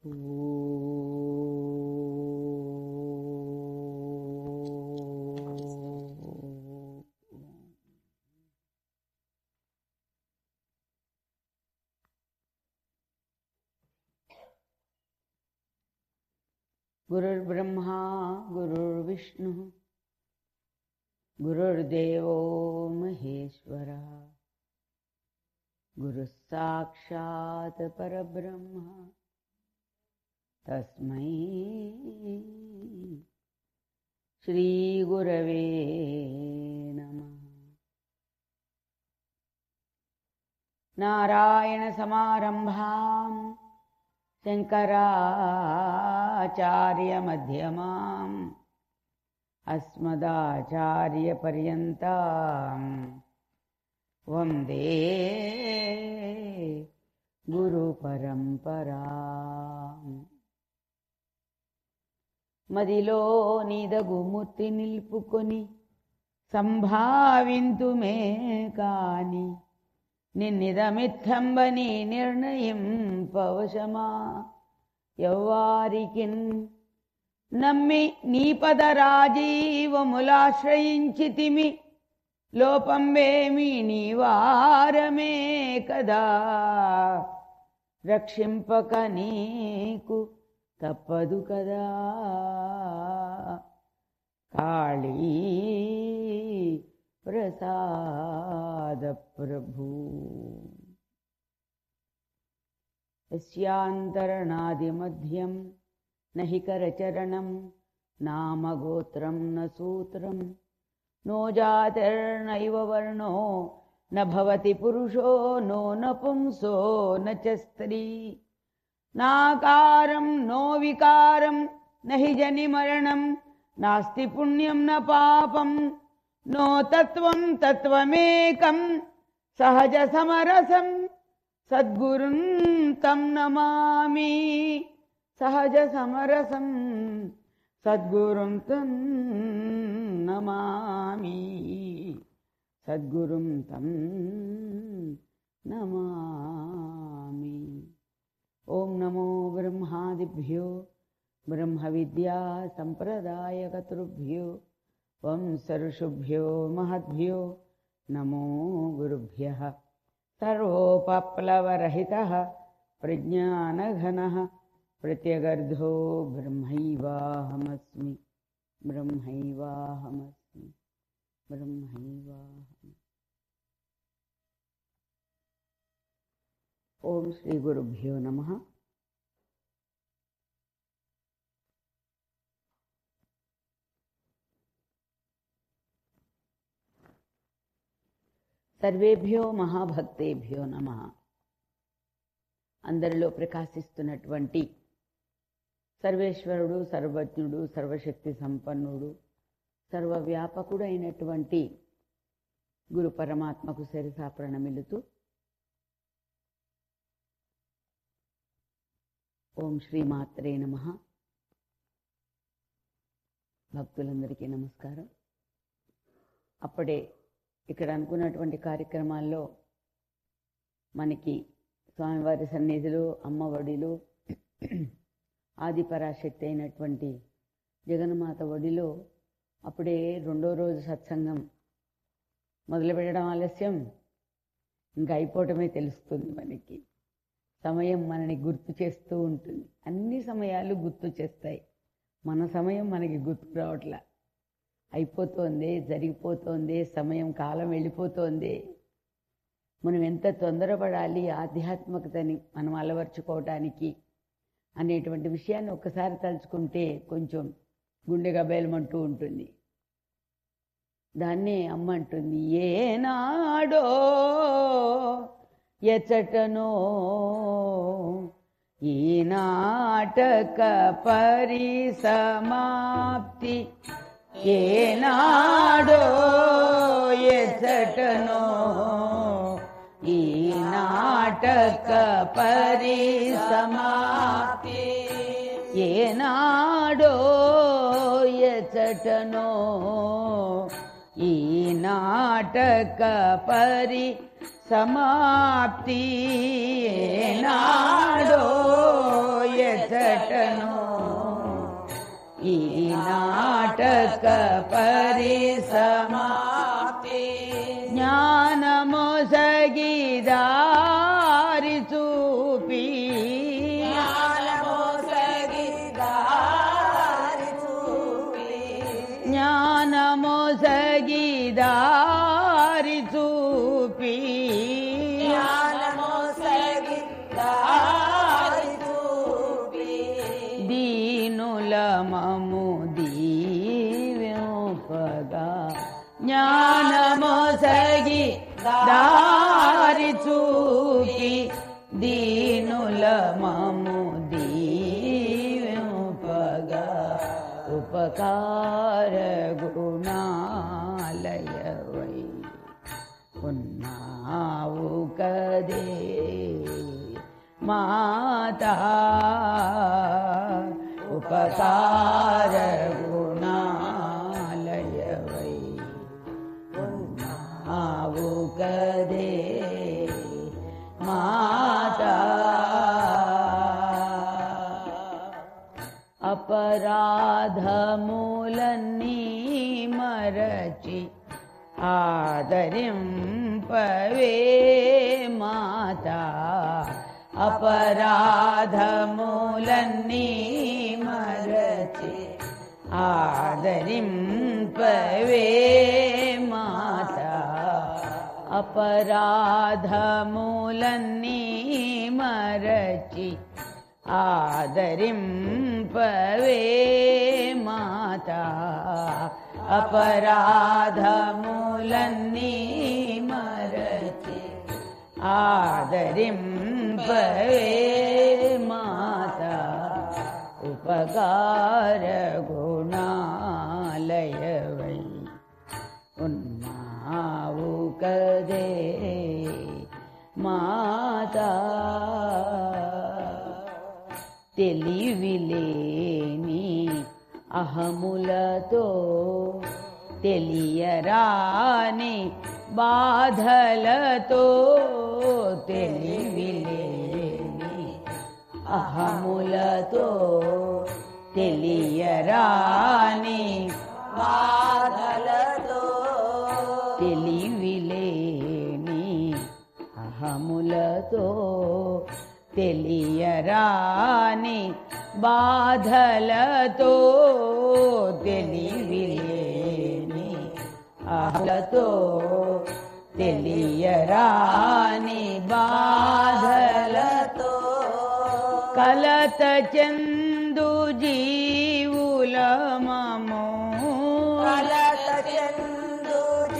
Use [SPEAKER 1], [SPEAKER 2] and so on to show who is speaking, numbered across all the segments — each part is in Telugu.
[SPEAKER 1] गुरुर्ब्रह्मा गुरुर्विष्णुः गुरुर्देवो महेश्वरः गुरुः साक्षात् परब्रह्म तस्मै श्रीगुरवे नमः नारायणसमारम्भाम् शङ्कराचार्यमध्यमाम् अस्मदाचार्यपर्यन्ताम् वन्दे గురుపరంపరాం మదిలో నీదగుమూర్తి నిలుపుకొని సంభావింతుమే కాని నిన్నిదమిత్తంబని నిర్ణయం పవశమా ఎవ్వారికిన్ నమ్మి నీ పద రాజీవములాశ్రయించితిమి లోపంబేమి నీవారమే కదా రక్షింపక నీకు తప్పదు కదా కాళీ ప్రసాద ప్రభు యస్యాంతరణాదిమధ్యం నహి కరచరణం నామగోత్రం న సూత్రం नो जातिर्नैव वर्णो न भवति पुरुषो नो नपुंसो न च स्त्री नाकारं नो विकारं न हि जनिमरणं नास्ति पुण्यं न पापं नो तत्त्वं तत्त्वमेकं सहजसमरसं सद्गुरुं तं नमामि सहजसमरसं సద్గురుం తం నమామి సద్గురుం తం నమామి ఓం నమో బ్రహ్మాదిభ్యో బ్రహ్మ విద్యా సంప్రదాయకతృభ్యో వంశఋషుభ్యో మహద్భ్యో నమో గురుభ్య సర్వోపప్లవరహిత ప్రజ్ఞానఘన ప్రత్యగర్ధో బ్రహ్మైవాహమస్మి బ్రహ్మైవాహమస్మి బ్రహ్మైవాహం ఓం శ్రీ గురుభ్యో నమ సర్వేభ్యో మహాభక్తేభ్యో నమ అందరిలో ప్రకాశిస్తున్నటువంటి సర్వేశ్వరుడు సర్వజ్ఞుడు సర్వశక్తి సంపన్నుడు సర్వవ్యాపకుడు అయినటువంటి గురు పరమాత్మకు శిరసా ప్రణమిలుతూ ఓం శ్రీమాత్రే నమ భక్తులందరికీ నమస్కారం అప్పుడే ఇక్కడ అనుకున్నటువంటి కార్యక్రమాల్లో మనకి స్వామివారి సన్నిధిలో అమ్మఒడిలో ఆదిపరాశక్తి అయినటువంటి జగన్మాత ఒడిలో అప్పుడే రెండో రోజు సత్సంగం మొదలు పెట్టడం ఆలస్యం ఇంకా అయిపోవటమే తెలుస్తుంది మనకి సమయం మనని గుర్తు చేస్తూ ఉంటుంది అన్ని సమయాలు గుర్తు చేస్తాయి మన సమయం మనకి గుర్తు రావట్లా అయిపోతోంది జరిగిపోతోంది సమయం కాలం వెళ్ళిపోతోంది మనం ఎంత తొందరపడాలి ఆధ్యాత్మికతని మనం అలవర్చుకోవటానికి అనేటువంటి విషయాన్ని ఒక్కసారి తలుచుకుంటే కొంచెం గుండె గబేలమంటూ ఉంటుంది దాన్నే అమ్మ అంటుంది ఏనాడో ఎచటనో ఈ నాటక పరిసమాప్తి ఏనాడో ఎచటనో ఈ నాటక పరిసమాప్తి ఏనాడో ఎచటనో ఈ నాటక పరి సమాప్తి ఏనాడో ఎచటనో ఈ నాటక పరిసమా జ్ఞానమొసగి దారి చూపి జ్ఞానమొసగి దారి చూపి దీనుల మము దీవ్యోపగా జ్ఞానమొసగి దారి చూపి దీనుల మము దీవ్యోపగా ఉపకార గుణాలయవై ఉన్నావు కదే మాతా ఉపకార గుణాలయవై ఉన్నావు కదే మాతా అపరాధములన్నీ మరచి ఆదరింపవే మాతా అపరాధములన్నీ మరచి ఆదరింపవే మాతా అపరాధములన్నీ మరచి ఆదరింపవే మాతా అపరాధములన్నీ మరచి ఆదరింపవే మాతా ఉపకార గుణాలయవై ఉన్నావు కదే మాతా తెలివిలేని అహములతో తెలియరాని బాధలతో తెలివిలేని అహములతో తెలియరాని
[SPEAKER 2] బాధలతో
[SPEAKER 1] తెలివిలేని అహములతో తెలియరాని బాధలతో తెలివిలేని అహలతో తెలియరాని బాధలతో కలత చందు జీవుల మమో
[SPEAKER 2] కలత చందు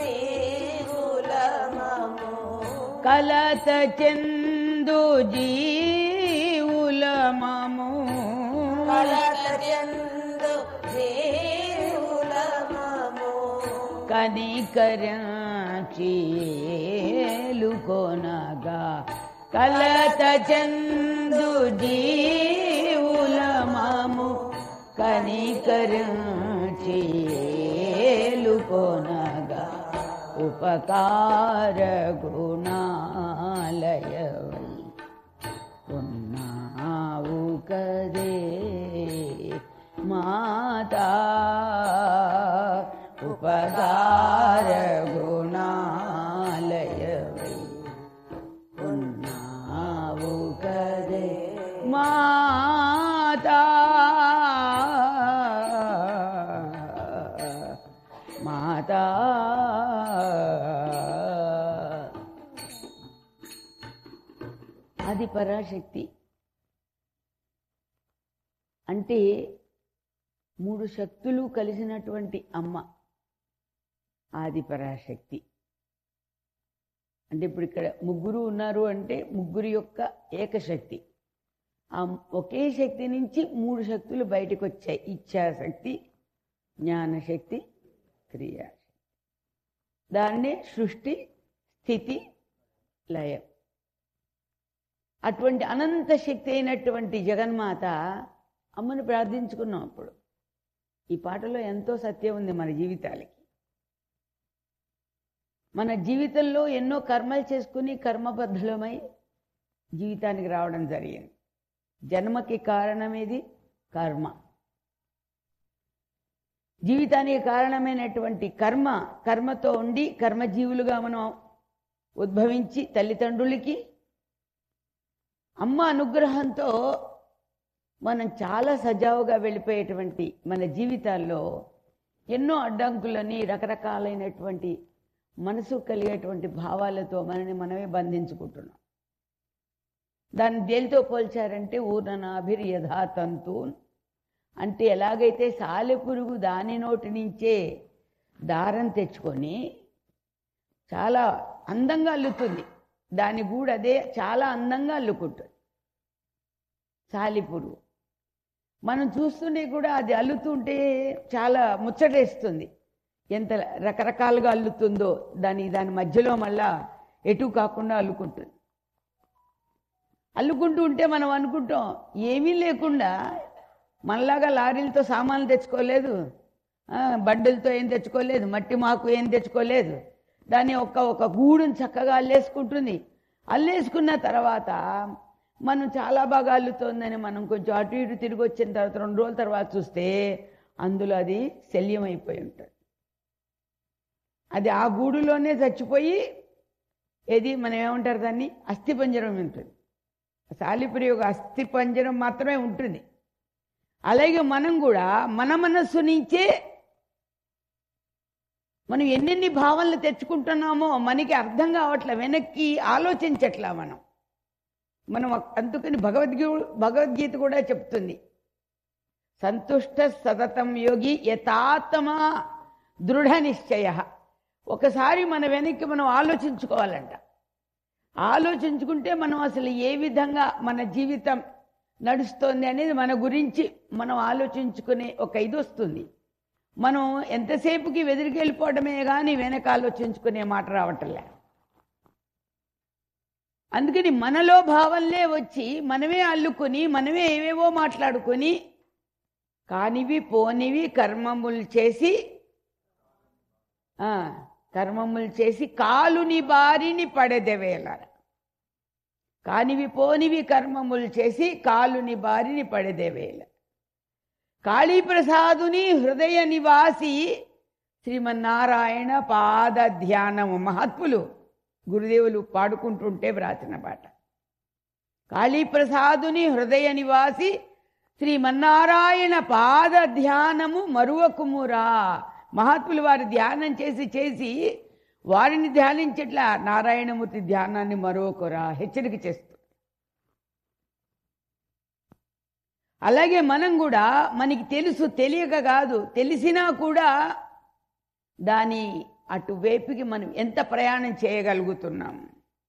[SPEAKER 2] జీవులమము
[SPEAKER 1] కలత చందు జీవుల మమో
[SPEAKER 2] కలత చందు జీవులమము
[SPEAKER 1] కనికరించేలుకొనగా కలత చందు జీవుల మము కనికరించేలుకొనగా ఉపకార గుణాలయవై ఉన్నావు కదే మాతా ఉపకార గుణాలయవై ఉన్నావు కదే మాతా మాతా అది పరాశక్తి అంటే మూడు శక్తులు కలిసినటువంటి అమ్మ ఆది పరాశక్తి అంటే ఇప్పుడు ఇక్కడ ముగ్గురు ఉన్నారు అంటే ముగ్గురు యొక్క ఏకశక్తి ఆ ఒకే శక్తి నుంచి మూడు శక్తులు బయటకు వచ్చాయి ఇచ్ఛాశక్తి జ్ఞానశక్తి క్రియాశక్తి దాన్నే సృష్టి స్థితి లయం అటువంటి అనంత శక్తి అయినటువంటి జగన్మాత అమ్మను ప్రార్థించుకున్నాం అప్పుడు ఈ పాటలో ఎంతో సత్యం ఉంది మన జీవితాలకి మన జీవితంలో ఎన్నో కర్మలు చేసుకుని కర్మబద్ధులమై జీవితానికి రావడం జరిగింది జన్మకి కారణమేది కర్మ జీవితానికి కారణమైనటువంటి కర్మ కర్మతో ఉండి కర్మజీవులుగా మనం ఉద్భవించి తల్లిదండ్రులకి అమ్మ అనుగ్రహంతో మనం చాలా సజావుగా వెళ్ళిపోయేటువంటి మన జీవితాల్లో ఎన్నో అడ్డంకులని రకరకాలైనటువంటి మనసు కలిగేటువంటి భావాలతో మనని మనమే బంధించుకుంటున్నాం దాన్ని దేనితో పోల్చారంటే ఊర్ణనాభిర్ యథాతంతు అంటే ఎలాగైతే సాలెపురుగు దాని నోటి నుంచే దారం తెచ్చుకొని చాలా అందంగా అల్లుతుంది దాని గూడు అదే చాలా అందంగా అల్లుకుంటుంది సాలిపురుగు మనం చూస్తుంటే కూడా అది అల్లుతుంటే చాలా ముచ్చటేస్తుంది ఎంత రకరకాలుగా అల్లుతుందో దాని దాని మధ్యలో మళ్ళా ఎటు కాకుండా అల్లుకుంటుంది అల్లుకుంటూ ఉంటే మనం అనుకుంటాం ఏమీ లేకుండా మనలాగా లారీలతో సామాన్లు తెచ్చుకోలేదు ఆ, బండులతో ఏం తెచ్చుకోలేదు మట్టి మాకు ఏం తెచ్చుకోలేదు దాన్ని ఒక ఒక గూడుని చక్కగా అల్లేసుకుంటుంది అల్లేసుకున్న తర్వాత మనం చాలా బాగా అల్లుతోందని మనం కొంచెం అటు ఇటు తిరిగి వచ్చిన తర్వాత రెండు రోజుల తర్వాత చూస్తే అందులో అది శల్యం అయిపోయి ఉంటుంది అది ఆ గూడులోనే చచ్చిపోయి ఏది మనం ఏమంటారు దాన్ని అస్థిపంజరం ఉంటుంది సాలిపురి ఒక అస్థిపంజరం మాత్రమే ఉంటుంది అలాగే మనం కూడా మన మనస్సు నుంచే మనం ఎన్నెన్ని భావనలు తెచ్చుకుంటున్నామో మనకి అర్థం కావట్లే వెనక్కి ఆలోచించట్లా మనం మనం అందుకని భగవద్గీ భగవద్గీత కూడా చెప్తుంది సంతుష్ట సతతం యోగి యథాత్మ దృఢ నిశ్చయ ఒకసారి మన వెనక్కి మనం ఆలోచించుకోవాలంట ఆలోచించుకుంటే మనం అసలు ఏ విధంగా మన జీవితం నడుస్తోంది అనేది మన గురించి మనం ఆలోచించుకునే ఒక ఇది వస్తుంది మనం ఎంతసేపుకి వెదిరికెళ్ళిపోవడమే కానీ వెనక ఆలోచించుకునే మాట రావట్లే అందుకని మనలో భావనలే వచ్చి మనమే అల్లుకొని మనమే ఏవేవో మాట్లాడుకొని కానివి పోనివి కర్మములు చేసి ఆ, కర్మములు చేసి కాలుని బారిని పడెదవేల కానివి పోనివి కర్మములు చేసి కాలుని బారిని పడెదవేల కాళీప్రసాదుని హృదయ నివాసి శ్రీమన్నారాయణ పాద ధ్యానము మహాత్ములు గురుదేవులు పాడుకుంటుంటే వ్రాసిన పాట కాళీప్రసాదుని హృదయ నివాసి శ్రీమన్నారాయణ పాద ధ్యానము మరువకుమురా మహాత్ములు వారు ధ్యానం చేసి చేసి వారిని ధ్యానించట్లా నారాయణమూర్తి ధ్యానాన్ని మరొకరా హెచ్చరిక చేస్తూ అలాగే మనం కూడా మనకి తెలుసు తెలియక కాదు తెలిసినా కూడా దాని అటువైపుకి మనం ఎంత ప్రయాణం చేయగలుగుతున్నాం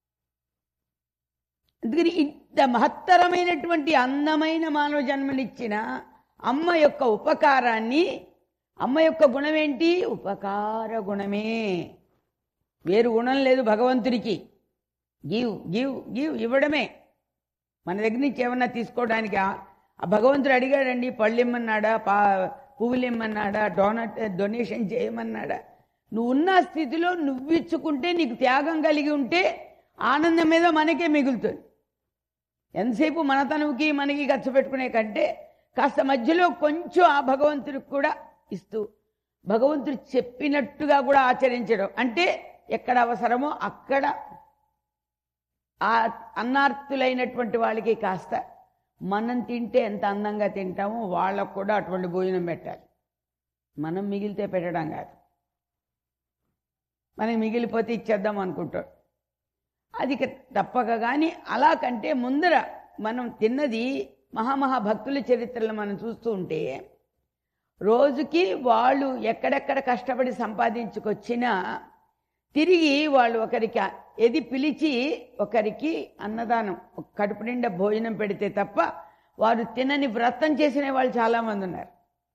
[SPEAKER 1] అందుకని ఇంత మహత్తరమైనటువంటి అందమైన మానవ జన్మనిచ్చిన అమ్మ యొక్క ఉపకారాన్ని అమ్మ యొక్క గుణం ఏంటి ఉపకార గుణమే వేరు గుణం లేదు భగవంతుడికి గివ్ గివ్ గివ్ ఇవ్వడమే మన దగ్గర నుంచి ఏమన్నా తీసుకోవడానికి ఆ ఆ భగవంతుడు అడిగాడండి పళ్ళు ఇమ్మన్నాడా పా పువ్వులు ఇమ్మన్నాడా డోనట్ డొనేషన్ చేయమన్నాడా నువ్వు ఉన్న స్థితిలో నువ్వు ఇచ్చుకుంటే నీకు త్యాగం కలిగి ఉంటే ఆనందం మీద మనకే మిగులుతుంది ఎంతసేపు మన తనువుకి మనకి ఖర్చు పెట్టుకునే కంటే కాస్త మధ్యలో కొంచెం ఆ భగవంతుడికి కూడా ఇస్తూ భగవంతుడు చెప్పినట్టుగా కూడా ఆచరించడం అంటే ఎక్కడ అవసరమో అక్కడ ఆ అన్నార్థులైనటువంటి వాళ్ళకి కాస్త మనం తింటే ఎంత అందంగా తింటామో వాళ్ళకు కూడా అటువంటి భోజనం పెట్టాలి మనం మిగిలితే పెట్టడం కాదు మనకి మిగిలిపోతే ఇచ్చేద్దాం అనుకుంటాడు అది ఇక తప్పక కానీ అలా కంటే ముందర మనం తిన్నది మహామహా భక్తుల చరిత్రలు మనం చూస్తూ ఉంటే రోజుకి వాళ్ళు ఎక్కడెక్కడ కష్టపడి సంపాదించుకొచ్చినా తిరిగి వాళ్ళు ఒకరికి ఎది పిలిచి ఒకరికి అన్నదానం ఒక కడుపు నిండా భోజనం పెడితే తప్ప వారు తినని వ్రతం చేసిన వాళ్ళు చాలామంది ఉన్నారు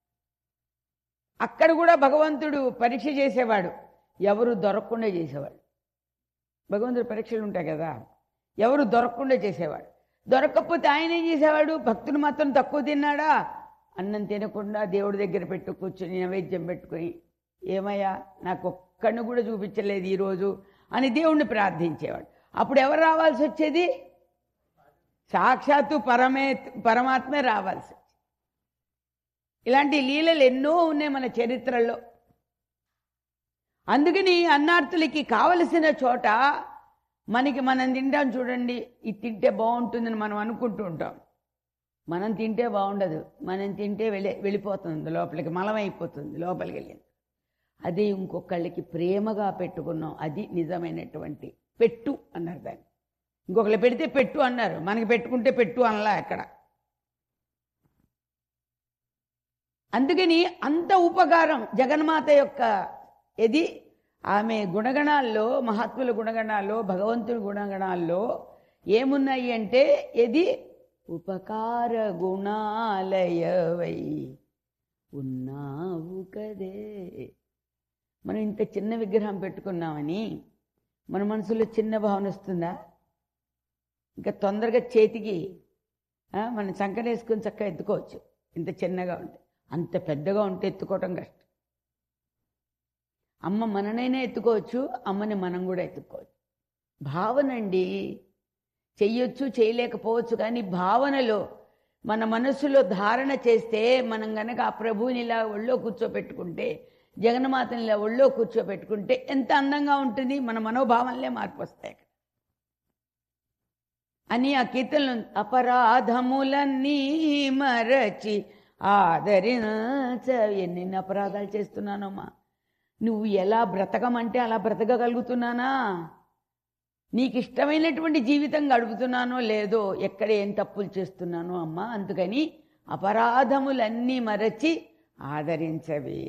[SPEAKER 1] అక్కడ కూడా భగవంతుడు పరీక్ష చేసేవాడు ఎవరు దొరకకుండా చేసేవాడు భగవంతుడు పరీక్షలు ఉంటాయి కదా ఎవరు దొరకకుండా చేసేవాడు దొరకకపోతే ఆయన ఏం చేసేవాడు భక్తులు మాత్రం తక్కువ తిన్నాడా అన్నం తినకుండా దేవుడి దగ్గర పెట్టు కూర్చుని నైవేద్యం పెట్టుకొని ఏమయ్యా నాకు ఒక్కడిని కూడా చూపించలేదు ఈరోజు అని దేవుణ్ణి ప్రార్థించేవాడు అప్పుడు ఎవరు రావాల్సి వచ్చేది సాక్షాత్తు పరమే పరమాత్మే రావాల్సి వచ్చేది ఇలాంటి లీలలు ఎన్నో ఉన్నాయి మన చరిత్రలో అందుకని అన్నార్థులకి కావలసిన చోట మనకి మనం తింటాం చూడండి ఇది తింటే బాగుంటుందని మనం అనుకుంటూ ఉంటాం మనం తింటే బాగుండదు మనం తింటే వెళ్ళి వెళ్ళిపోతుంది లోపలికి మలం అయిపోతుంది లోపలికి వెళ్ళింది అది ఇంకొకళ్ళకి ప్రేమగా పెట్టుకున్నాం అది నిజమైనటువంటి పెట్టు అన్నారు దాన్ని ఇంకొకళ్ళు పెడితే పెట్టు అన్నారు మనకి పెట్టుకుంటే పెట్టు అనలా అక్కడ అందుకని అంత ఉపకారం జగన్మాత యొక్క ఇది ఆమె గుణగణాల్లో మహాత్ముల గుణగణాల్లో భగవంతుని గుణగణాల్లో ఏమున్నాయి అంటే ఇది ఉపకార గుణాలయవై ఉన్నావు కదే మనం ఇంత చిన్న విగ్రహం పెట్టుకున్నామని మన మనసులో చిన్న భావన వస్తుందా ఇంకా తొందరగా చేతికి ఆ, మనం సంకనేసుకుని చక్కగా ఎత్తుకోవచ్చు ఇంత చిన్నగా ఉంటే అంత పెద్దగా ఉంటే ఎత్తుకోవటం కష్టం అమ్మ మననైనా ఎత్తుకోవచ్చు అమ్మని మనం కూడా ఎత్తుకోవచ్చు భావన అండి చెయ్యొచ్చు చేయలేకపోవచ్చు కానీ భావనలో మన మనస్సులో ధారణ చేస్తే మనం గనక ఆ ప్రభువుని ఇలా ఒళ్ళో కూర్చోపెట్టుకుంటే జగన్మాతని ఇలా ఒళ్ళో కూర్చోపెట్టుకుంటే ఎంత అందంగా ఉంటుంది మన మనోభావనలే మార్పు వస్తాయి అక్కడ అని ఆ కీర్తనలు అపరాధములన్నీ మరచి ఆదరించ ఎన్నెన్ని అపరాధాలు చేస్తున్నానమ్మా నువ్వు ఎలా బ్రతకమంటే అలా బ్రతకగలుగుతున్నానా నీకు ఇష్టమైనటువంటి జీవితం గడుపుతున్నానో లేదో ఎక్కడ ఏం తప్పులు చేస్తున్నానో అమ్మా అందుకని అపరాధములన్నీ మరచి ఆదరించవి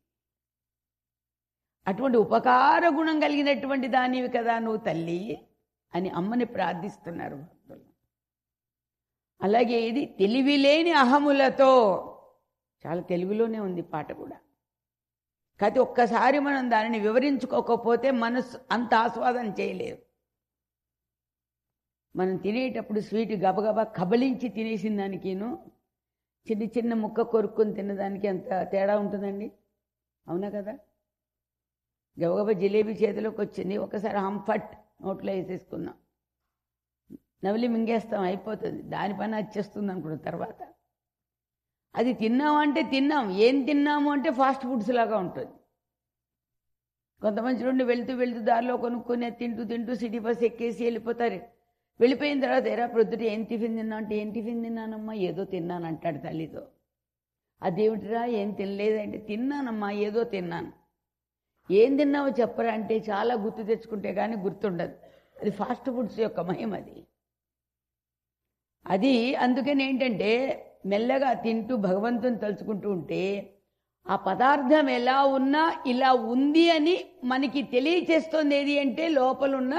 [SPEAKER 1] అటువంటి ఉపకార గుణం కలిగినటువంటి దానివి కదా నువ్వు తల్లి అని అమ్మని ప్రార్థిస్తున్నారు భక్తులు అలాగే ఇది తెలివిలేని అహములతో చాలా తెలుగులోనే ఉంది పాట కూడా కాకపోతే ఒక్కసారి మనం దానిని వివరించుకోకపోతే మనసు అంత ఆస్వాదన చేయలేదు మనం తినేటప్పుడు స్వీట్ గబగబా కబలించి తినేసిన దానికిను చిన్న చిన్న ముక్క కొరుక్కొని తినదానికి ఎంత తేడా ఉంటుందండి అవునా కదా గబగబా జిలేబీ చేతిలోకి వచ్చింది ఒకసారి హంఫట్ నోట్లో వేసేసుకున్నాం నవిలి మింగేస్తాం అయిపోతుంది దాని పని వచ్చేస్తుంది అనుకున్న తర్వాత అది తిన్నాము అంటే తిన్నాం ఏం తిన్నాము అంటే ఫాస్ట్ ఫుడ్స్ లాగా ఉంటుంది కొంతమంది చూడండి వెళ్తూ వెళ్తూ దారిలో కొనుక్కొని అది తింటూ తింటూ సిటీ బస్ ఎక్కేసి వెళ్ళిపోతారు వెళ్ళిపోయిన తర్వాత ఎరా ప్రొద్దుట ఏం టిఫిన్ తిన్నా అంటే ఏం టిఫిన్ తిన్నానమ్మా ఏదో తిన్నాను అంటాడు తల్లితో అదేమిటిరా ఏం తినలేదంటే తిన్నానమ్మా ఏదో తిన్నాను ఏం తిన్నావో చెప్పరా అంటే చాలా గుర్తు తెచ్చుకుంటే కానీ గుర్తుండదు అది ఫాస్ట్ ఫుడ్స్ యొక్క మహిమ అది అది అందుకని ఏంటంటే మెల్లగా తింటూ భగవంతుని తలుచుకుంటూ ఉంటే ఆ పదార్థం ఎలా ఉన్నా ఇలా ఉంది అని మనకి తెలియచేస్తోంది ఏది అంటే లోపలున్న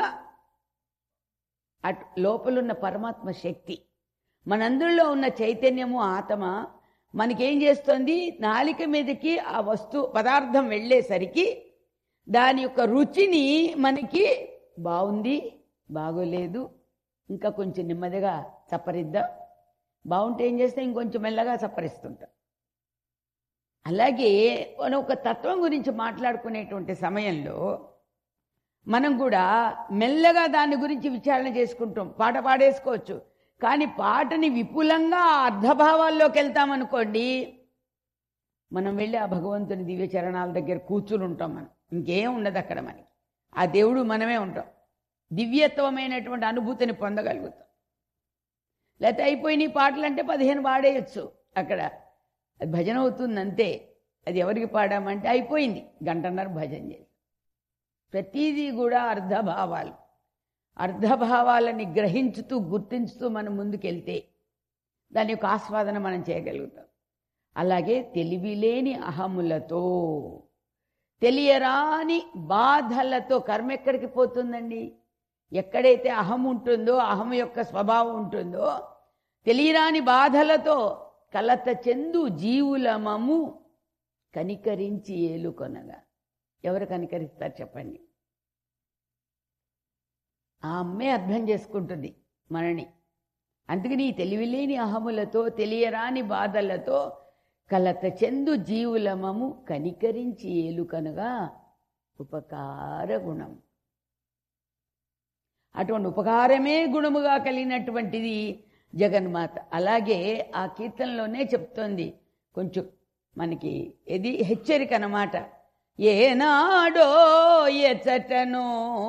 [SPEAKER 1] అట్ లోపలున్న పరమాత్మ శక్తి మనందరిలో ఉన్న చైతన్యము ఆత్మ మనకేం చేస్తుంది నాలిక మీదకి ఆ వస్తు పదార్థం వెళ్ళేసరికి దాని యొక్క రుచిని మనకి బాగుంది బాగోలేదు ఇంకా కొంచెం నెమ్మదిగా చప్పరిద్దాం బాగుంటే ఏం చేస్తే ఇంకొంచెం మెల్లగా చప్పరిస్తుంటాం అలాగే మనం ఒక తత్వం గురించి మాట్లాడుకునేటువంటి సమయంలో మనం కూడా మెల్లగా దాని గురించి విచారణ చేసుకుంటాం పాట పాడేసుకోవచ్చు కానీ పాటని విపులంగా ఆ అర్ధభావాల్లోకి వెళ్తామనుకోండి మనం వెళ్ళి ఆ భగవంతుని దివ్య చరణాల దగ్గర కూర్చుని ఉంటాం మనం ఇంకేం ఉండదు అక్కడ మనకి ఆ దేవుడు మనమే ఉంటాం దివ్యత్వమైనటువంటి అనుభూతిని పొందగలుగుతాం లేకపోతే అయిపోయిన పాటలు అంటే పదిహేను పాడేయచ్చు అక్కడ అది భజన అవుతుంది అంతే అది ఎవరికి పాడామంటే అయిపోయింది గంటన్నర భజన చేసి ప్రతిదీ కూడా అర్ధభావాలు అర్ధభావాలని గ్రహించుతూ గుర్తించుతూ మనం ముందుకెళ్తే దాని యొక్క ఆస్వాదన మనం చేయగలుగుతాం అలాగే తెలివిలేని అహములతో తెలియరాని బాధలతో కర్మ ఎక్కడికి పోతుందండి ఎక్కడైతే అహం ఉంటుందో అహం యొక్క స్వభావం ఉంటుందో తెలియరాని బాధలతో కలత చెందు జీవులమము కనికరించి ఏలుకొనగా ఎవరు కనికరిస్తారు చెప్పండి ఆ అమ్మే అర్థం చేసుకుంటుంది మనని అందుకని ఈ తెలివిలేని అహములతో తెలియరాని బాధలతో కలత చెందు జీవులమము కనికరించి ఏలుకనగా ఉపకార గుణం అటువంటి ఉపకారమే గుణముగా కలిగినటువంటిది జగన్మాత అలాగే ఆ కీర్తనలోనే చెప్తోంది కొంచెం మనకి ఇది హెచ్చరిక అన్నమాట ఏనాడో ఎచటనో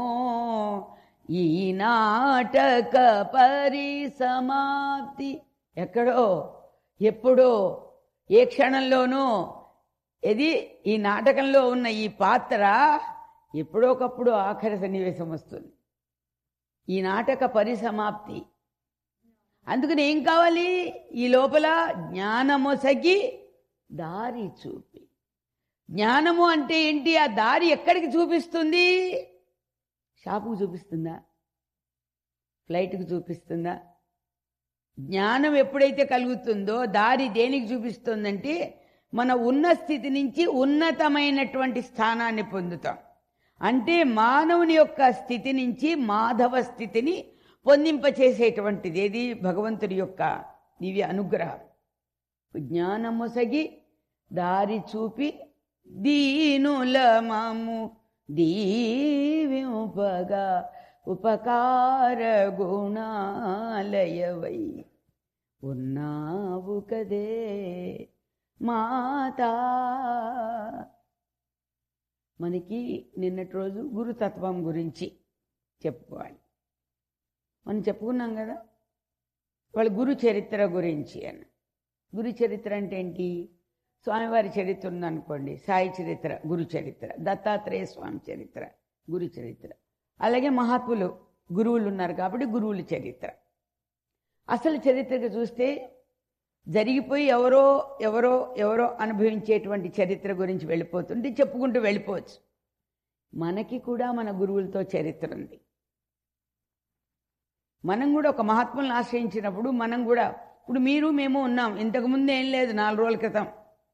[SPEAKER 1] ఈ నాటక పరిసమాప్తి ఎక్కడో ఎప్పుడో ఏ క్షణంలోనూ ఇది ఈ నాటకంలో ఉన్న ఈ పాత్ర ఎప్పుడోకప్పుడు ఆఖరి సన్నివేశం వస్తుంది ఈ నాటక పరిసమాప్తి అందుకని ఏం కావాలి ఈ లోపల జ్ఞానమొసగి దారి చూపి జ్ఞానము అంటే ఏంటి ఆ దారి ఎక్కడికి చూపిస్తుంది షాపుకు చూపిస్తుందా ఫ్లైట్కి చూపిస్తుందా జ్ఞానం ఎప్పుడైతే కలుగుతుందో దారి దేనికి చూపిస్తుందంటే మన ఉన్న స్థితి నుంచి ఉన్నతమైనటువంటి స్థానాన్ని పొందుతాం అంటే మానవుని యొక్క స్థితి నుంచి మాధవ స్థితిని పొందింపచేసేటువంటిది ఏది భగవంతుడి యొక్క దివ్య అనుగ్రహం జ్ఞానమొసగి దారి చూపి దీనుల మాము దీవింపగా ఉపకార గుణాలయవై ఉన్నావు కదే మాతా మనకి నిన్నటి రోజు గురుతత్వం గురించి చెప్పుకోవాలి మనం చెప్పుకున్నాం కదా వాళ్ళ గురు చరిత్ర గురించి అని గురు చరిత్ర అంటే ఏంటి స్వామివారి చరిత్ర ఉందనుకోండి సాయి చరిత్ర గురు చరిత్ర దత్తాత్రేయ స్వామి చరిత్ర గురు చరిత్ర అలాగే మహాత్ములు గురువులు ఉన్నారు కాబట్టి గురువుల చరిత్ర అసలు చరిత్రగా చూస్తే జరిగిపోయి ఎవరో ఎవరో ఎవరో అనుభవించేటువంటి చరిత్ర గురించి వెళ్ళిపోతుంటే చెప్పుకుంటూ వెళ్ళిపోవచ్చు మనకి కూడా మన గురువులతో చరిత్ర ఉంది మనం కూడా ఒక మహాత్ములను ఆశ్రయించినప్పుడు మనం కూడా ఇప్పుడు మీరు మేము ఉన్నాం ఇంతకుముందు ఏం లేదు నాలుగు రోజుల క్రితం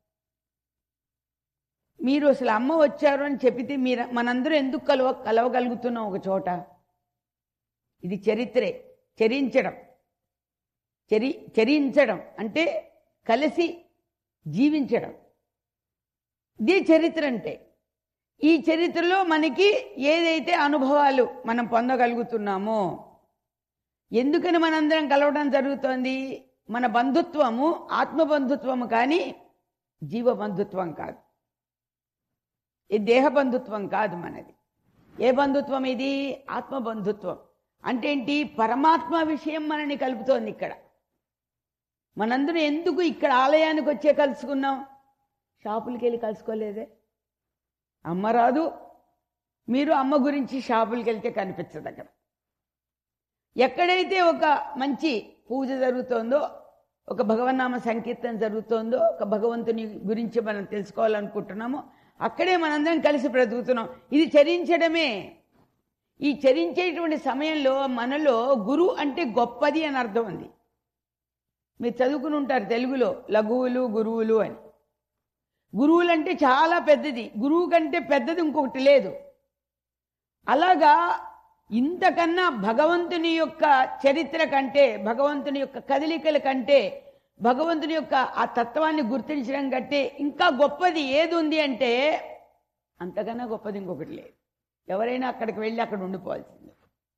[SPEAKER 1] మీరు అసలు అమ్మ వచ్చారు అని చెప్పితే మీరు మనందరం ఎందుకు కలవ కలవగలుగుతున్నాం ఒక చోట ఇది చరిత్రే చరించడం చరి చరించడం అంటే కలిసి జీవించడం ఇదే చరిత్ర అంటే ఈ చరిత్రలో మనకి ఏదైతే అనుభవాలు మనం పొందగలుగుతున్నామో ఎందుకని మనందరం కలవడం జరుగుతోంది మన బంధుత్వము ఆత్మబంధుత్వము కానీ జీవ బంధుత్వం కాదు ఇది దేహ బంధుత్వం కాదు మనది ఏ బంధుత్వం ఇది ఆత్మ బంధుత్వం అంటే ఏంటి పరమాత్మ విషయం మనని కలుపుతోంది ఇక్కడ మనందరం ఎందుకు ఇక్కడ ఆలయానికి వచ్చే కలుసుకున్నాం షాపులకి వెళ్ళి కలుసుకోలేదే అమ్మ రాదు మీరు అమ్మ గురించి షాపులకి వెళ్తే కనిపించదు అక్కడ ఎక్కడైతే ఒక మంచి పూజ జరుగుతోందో ఒక భగవన్నామ సంకీర్తన జరుగుతోందో ఒక భగవంతుని గురించి మనం తెలుసుకోవాలనుకుంటున్నామో అక్కడే మనందరం కలిసి బ్రతుకుతున్నాం ఇది చరించడమే ఈ చరించేటువంటి సమయంలో మనలో గురు అంటే గొప్పది అని అర్థం ఉంది మీరు చదువుకుని ఉంటారు తెలుగులో లఘువులు గురువులు అని గురువులు అంటే చాలా పెద్దది గురువు కంటే పెద్దది ఇంకొకటి లేదు అలాగా ఇంతకన్నా భగవంతుని యొక్క చరిత్ర కంటే భగవంతుని యొక్క కదలికల కంటే భగవంతుని యొక్క ఆ తత్వాన్ని గుర్తించడం కంటే ఇంకా గొప్పది ఏది ఉంది అంటే అంతకన్నా గొప్పది ఇంకొకటి లేదు ఎవరైనా అక్కడికి వెళ్ళి అక్కడ ఉండిపోవాల్సిందే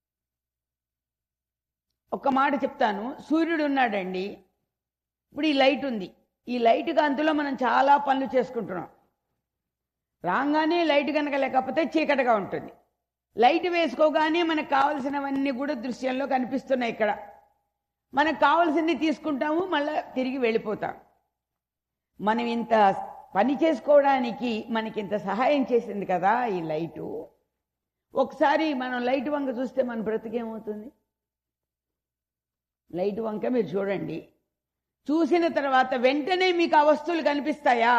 [SPEAKER 1] ఒక్క మాట చెప్తాను సూర్యుడు ఉన్నాడండి ఇప్పుడు ఈ లైట్ ఉంది ఈ లైట్ కాంతిలో మనం చాలా పనులు చేసుకుంటున్నాం రాగానే లైట్ కనుక లేకపోతే చీకటిగా ఉంటుంది లైట్ వేసుకోగానే మనకు కావలసినవన్నీ కూడా దృశ్యంలో కనిపిస్తున్నాయి ఇక్కడ మనకు కావలసింది తీసుకుంటాము మళ్ళీ తిరిగి వెళ్ళిపోతాం మనం ఇంత పని చేసుకోవడానికి మనకి ఇంత సహాయం చేసింది కదా ఈ లైటు ఒకసారి మనం లైట్ వంక చూస్తే మన బ్రతికేమవుతుంది లైట్ వంక మీరు చూడండి చూసిన తర్వాత వెంటనే మీకు ఆ వస్తువులు కనిపిస్తాయా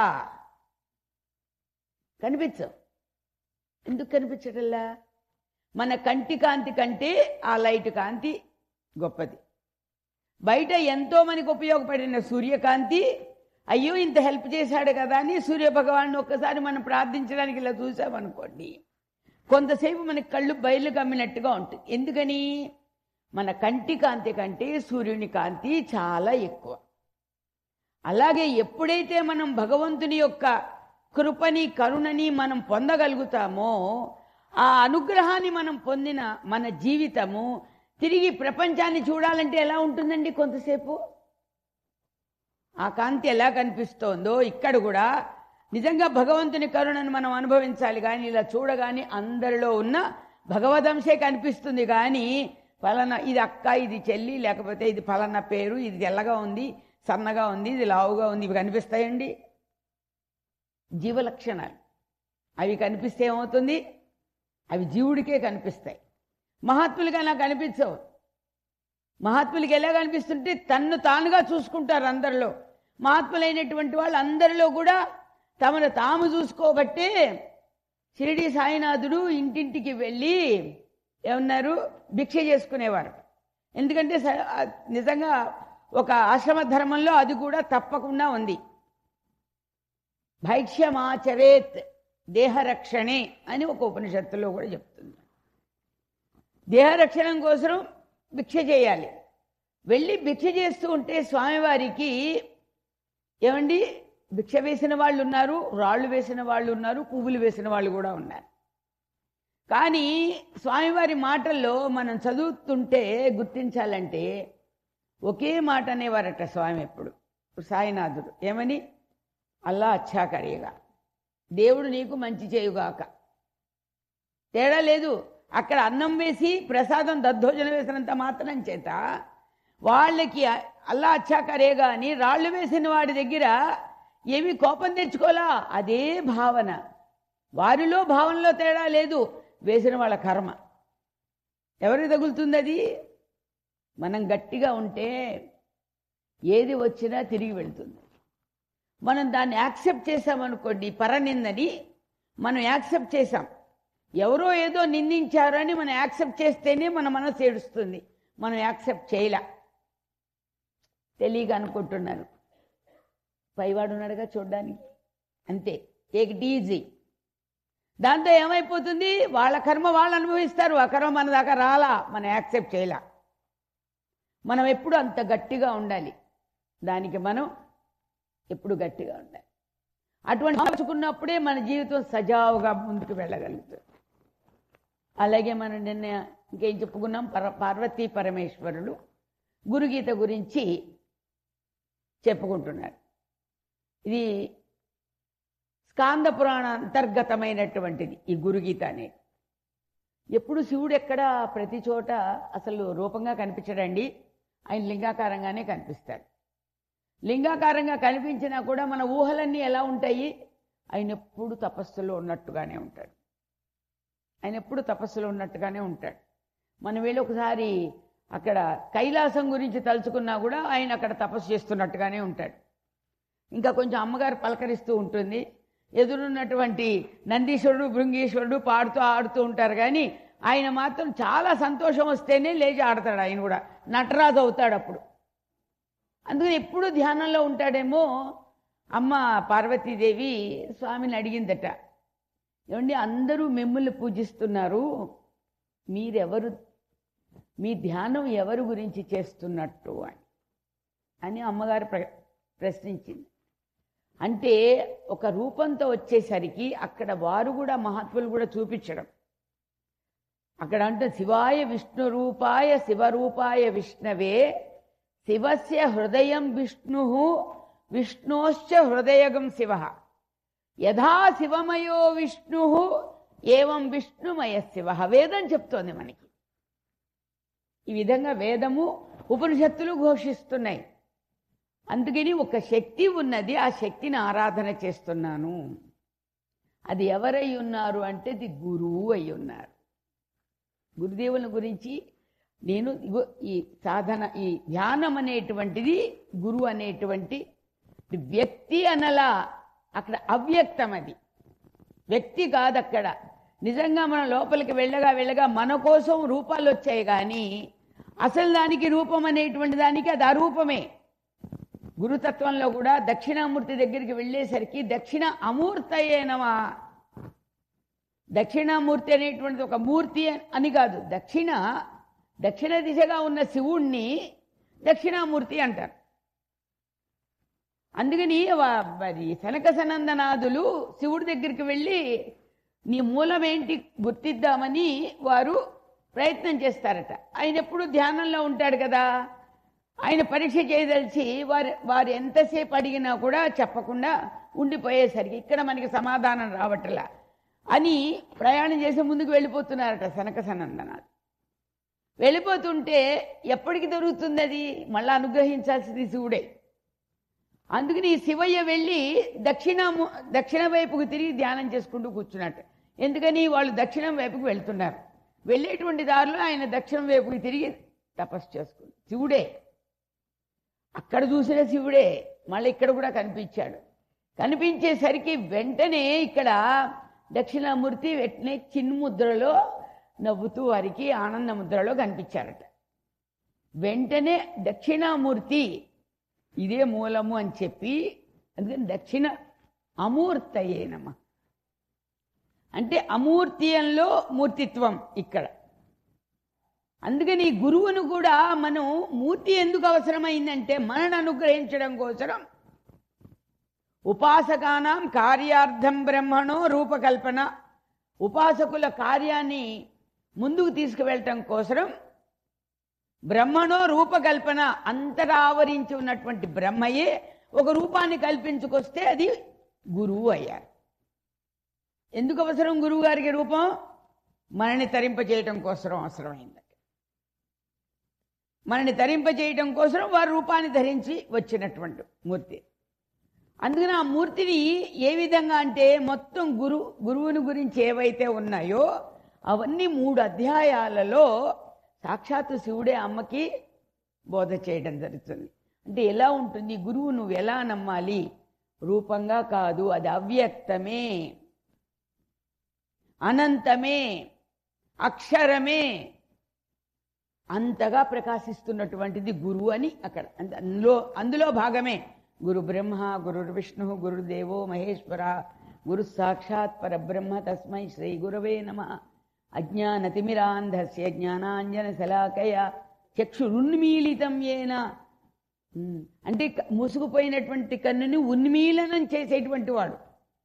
[SPEAKER 1] కనిపించవు ఎందుకు కనిపించటల్లా మన కంటి కాంతి కంటే ఆ లైట్ కాంతి గొప్పది బయట ఎంతో మనకు ఉపయోగపడిన సూర్యకాంతి అయ్యో ఇంత హెల్ప్ చేశాడు కదా అని సూర్య భగవాన్ని ఒక్కసారి మనం ప్రార్థించడానికి ఇలా చూసామనుకోండి కొంతసేపు మనకి కళ్ళు బయలు కమ్మినట్టుగా ఉంటుంది ఎందుకని మన కంటి కాంతి కంటే సూర్యుని కాంతి చాలా ఎక్కువ అలాగే ఎప్పుడైతే మనం భగవంతుని యొక్క కృపని కరుణని మనం పొందగలుగుతామో ఆ అనుగ్రహాన్ని మనం పొందిన మన జీవితము తిరిగి ప్రపంచాన్ని చూడాలంటే ఎలా ఉంటుందండి కొంతసేపు ఆ కాంతి ఎలా కనిపిస్తోందో ఇక్కడ కూడా నిజంగా భగవంతుని కరుణను మనం అనుభవించాలి కానీ ఇలా చూడగానే అందరిలో ఉన్న భగవదంశే కనిపిస్తుంది కానీ ఫలానా ఇది అక్క ఇది చెల్లి లేకపోతే ఇది ఫలానా పేరు ఇది తెల్లగా ఉంది సన్నగా ఉంది ఇది లావుగా ఉంది ఇవి కనిపిస్తాయండి జీవలక్షణాలు అవి కనిపిస్తే ఏమవుతుంది అవి జీవుడికే కనిపిస్తాయి మహాత్ములుగా నాకు కనిపించవు మహాత్ములకి ఎలా కనిపిస్తుంటే తన్ను తానుగా చూసుకుంటారు అందరిలో మహాత్ములైనటువంటి వాళ్ళు అందరిలో కూడా తమను తాము చూసుకోబట్టే షిరిడి సాయినాథుడు ఇంటింటికి వెళ్ళి ఏమన్నారు భిక్ష చేసుకునేవారు ఎందుకంటే స- ఆ నిజంగా ఒక ఆశ్రమ ధర్మంలో అది కూడా తప్పకుండా ఉంది భైక్ష్యమాచరేత్ దేహరక్షణే అని ఒక ఉపనిషత్తులో కూడా చెప్తుంది దేహరక్షణం కోసం భిక్ష చేయాలి వెళ్ళి భిక్ష చేస్తూ ఉంటే స్వామివారికి ఏమండి భిక్ష వేసిన వాళ్ళు ఉన్నారు రాళ్ళు వేసిన వాళ్ళు ఉన్నారు పువ్వులు వేసిన వాళ్ళు కూడా ఉన్నారు కానీ స్వామివారి మాటల్లో మనం చదువుతుంటే గుర్తించాలంటే ఒకే మాట అనేవారట స్వామి ఎప్పుడు సాయినాథుడు ఏమని అల్లా అచ్చా కరేగా దేవుడు నీకు మంచి చేయుగాక తేడా లేదు అక్కడ అన్నం వేసి ప్రసాదం దద్దోజనం వేసినంత మాత్రం చేత వాళ్ళకి అల్లా అచ్చా కరేగా అని రాళ్ళు వేసిన వాడి దగ్గర ఏమీ కోపం తెచ్చుకోలా అదే భావన వారిలో భావనలో తేడా లేదు వేసిన వాళ్ళ కర్మ ఎవరికి తగులుతుంది అది మనం గట్టిగా ఉంటే ఏది వచ్చినా తిరిగి వెళ్తుంది మనం దాన్ని యాక్సెప్ట్ చేసామనుకోండి పరనిందని మనం యాక్సెప్ట్ చేసాం ఎవరో ఏదో నిందించారని మనం యాక్సెప్ట్ చేస్తేనే మన మనసు ఏడుస్తుంది మనం యాక్సెప్ట్ చేయలే తెలియక అనుకుంటున్నాను పైవాడు ఉన్నాడుగా చూడ్డానికి అంతే టేక్ ఇట్ ఈజీ దాంతో ఏమైపోతుంది వాళ్ళ కర్మ వాళ్ళు అనుభవిస్తారు ఆ కర్మ మన దాకా రాలా మనం యాక్సెప్ట్ చేయలా మనం ఎప్పుడు అంత గట్టిగా ఉండాలి దానికి మనం ఎప్పుడు గట్టిగా ఉండాలి అటువంటి మార్చుకున్నప్పుడే మన జీవితం సజావుగా ముందుకు వెళ్ళగలుగుతుంది అలాగే మనం నిన్న ఇంకేం చెప్పుకున్నాం పర పార్వతీ పరమేశ్వరుడు గురుగీత గురించి చెప్పుకుంటున్నారు ఇది స్కాంద పురాణ అంతర్గతమైనటువంటిది ఈ గురుగీత అనేది ఎప్పుడు శివుడు ఎక్కడ ప్రతి చోట అసలు రూపంగా కనిపించడండి ఆయన లింగాకారంగానే కనిపిస్తాడు లింగాకారంగా కనిపించినా కూడా మన ఊహలన్నీ ఎలా ఉంటాయి ఆయన ఎప్పుడు తపస్సులో ఉన్నట్టుగానే ఉంటాడు ఆయన ఎప్పుడు తపస్సులో ఉన్నట్టుగానే ఉంటాడు మనం వెళ్ళి ఒకసారి అక్కడ కైలాసం గురించి తలుచుకున్నా కూడా ఆయన అక్కడ తపస్సు చేస్తున్నట్టుగానే ఉంటాడు ఇంకా కొంచెం అమ్మగారు పలకరిస్తూ ఉంటుంది ఎదురున్నటువంటి నందీశ్వరుడు భృంగీశ్వరుడు పాడుతూ ఆడుతూ ఉంటారు కానీ ఆయన మాత్రం చాలా సంతోషం వస్తేనే లేచి ఆడతాడు ఆయన కూడా నటరాజు అవుతాడు అప్పుడు అందుకని ఎప్పుడు ధ్యానంలో ఉంటాడేమో అమ్మ పార్వతీదేవి స్వామిని అడిగిందట ఏమండి అందరూ మిమ్మల్ని పూజిస్తున్నారు మీరెవరు మీ ధ్యానం ఎవరు గురించి చేస్తున్నట్టు అని అని అమ్మగారు ప్ర ప్రశ్నించింది అంటే ఒక రూపంతో వచ్చేసరికి అక్కడ వారు కూడా మహాత్ములు కూడా చూపించడం అక్కడ అంటే శివాయ విష్ణు రూపాయ శివరూపాయ విష్ణవే శివస్య హృదయం విష్ణు విష్ణోశ్చ హృదయగం శివ యథా శివమయో విష్ణు ఏవం విష్ణుమయ శివ వేదం చెప్తోంది మనకి ఈ విధంగా వేదము ఉపనిషత్తులు ఘోషిస్తున్నాయి అందుకని ఒక శక్తి ఉన్నది ఆ శక్తిని ఆరాధన చేస్తున్నాను అది ఎవరై ఉన్నారు అంటే అది గురువు అయి ఉన్నారు గురుదేవుల గురించి నేను ఇగో ఈ సాధన ఈ ధ్యానం అనేటువంటిది గురువు అనేటువంటి వ్యక్తి అనలా అక్కడ అవ్యక్తం అది వ్యక్తి కాదు అక్కడ నిజంగా మనం లోపలికి వెళ్ళగా వెళ్ళగా మన కోసం రూపాలు వచ్చాయి కానీ అసలు దానికి రూపం అనేటువంటి దానికి అది అరూపమే గురుతత్వంలో కూడా దక్షిణామూర్తి దగ్గరికి వెళ్ళేసరికి దక్షిణ అమూర్తయేనమా దక్షిణామూర్తి అనేటువంటిది ఒక మూర్తి అని కాదు దక్షిణ దక్షిణ దిశగా ఉన్న శివుణ్ణి దక్షిణామూర్తి అంటారు అందుకని వా- మరి సనక సనందనాథులు శివుడి దగ్గరికి వెళ్ళి నీ మూలం ఏంటి గుర్తిద్దామని వారు ప్రయత్నం చేస్తారట ఆయన ఎప్పుడు ధ్యానంలో ఉంటాడు కదా ఆయన పరీక్ష చేయదలిచి వారు వారు ఎంతసేపు అడిగినా కూడా చెప్పకుండా ఉండిపోయేసరికి ఇక్కడ మనకి సమాధానం రావట్లా అని ప్రయాణం చేసే ముందుకు వెళ్ళిపోతున్నారట సనక సనందనాలు వెళ్ళిపోతుంటే ఎప్పటికి దొరుకుతుంది అది మళ్ళా అనుగ్రహించాల్సింది శివుడే అందుకని ఈ శివయ్య వెళ్ళి దక్షిణ దక్షిణ వైపుకు తిరిగి ధ్యానం చేసుకుంటూ కూర్చున్నట్టు ఎందుకని వాళ్ళు దక్షిణం వైపుకు వెళ్తున్నారు వెళ్ళేటువంటి దారిలో ఆయన దక్షిణం వైపుకి తిరిగి తపస్సు చేసుకుంది శివుడే అక్కడ చూసిన శివుడే మళ్ళీ ఇక్కడ కూడా కనిపించాడు కనిపించేసరికి వెంటనే ఇక్కడ దక్షిణామూర్తి వెంటనే చిన్ముద్రలో నవ్వుతూ వారికి ఆనంద ముద్రలో కనిపించారట వెంటనే దక్షిణామూర్తి ఇదే మూలము అని చెప్పి అందుకని దక్షిణ అమూర్తయేనమ్మ అంటే అమూర్తియంలో మూర్తిత్వం ఇక్కడ అందుకని ఈ గురువును కూడా మనం మూర్తి ఎందుకు అవసరమైందంటే మనను అనుగ్రహించడం కోసం ఉపాసకానాం కార్యార్థం బ్రహ్మణో రూపకల్పన ఉపాసకుల కార్యాన్ని ముందుకు తీసుకువెళ్ళటం కోసం బ్రహ్మణో రూపకల్పన అంతటా ఆవరించి ఉన్నటువంటి బ్రహ్మయే ఒక రూపాన్ని కల్పించుకొస్తే అది గురువు అయ్యారు ఎందుకు అవసరం గురువు గారికి రూపం మనని తరింపజేయటం కోసం అవసరమైంది మనని తరింపజేయటం కోసం వారు రూపాన్ని ధరించి వచ్చినటువంటి మూర్తి అందుకని ఆ మూర్తిని ఏ విధంగా అంటే మొత్తం గురు గురువుని గురించి ఏవైతే ఉన్నాయో అవన్నీ మూడు అధ్యాయాలలో సాక్షాత్తు శివుడే అమ్మకి బోధ చేయడం జరుగుతుంది అంటే ఎలా ఉంటుంది గురువు నువ్వు ఎలా నమ్మాలి రూపంగా కాదు అది అవ్యక్తమే అనంతమే అక్షరమే అంతగా ప్రకాశిస్తున్నటువంటిది గురువు అని అక్కడ అంద- అందులో అందులో భాగమే గురు బ్రహ్మ గురు విష్ణు గురుదేవో మహేశ్వర గురు సాక్షాత్ పరబ్రహ్మ తస్మై శ్రీ గురవే నమ అజ్ఞానతిమిరాంధస్య జ్ఞానాంజన శలాకయ చక్షురున్మీలితం ఏన ఉమ్, అంటే క- మూసుకుపోయినటువంటి కన్నుని ఉన్మీలనం చేసేటువంటి వాడు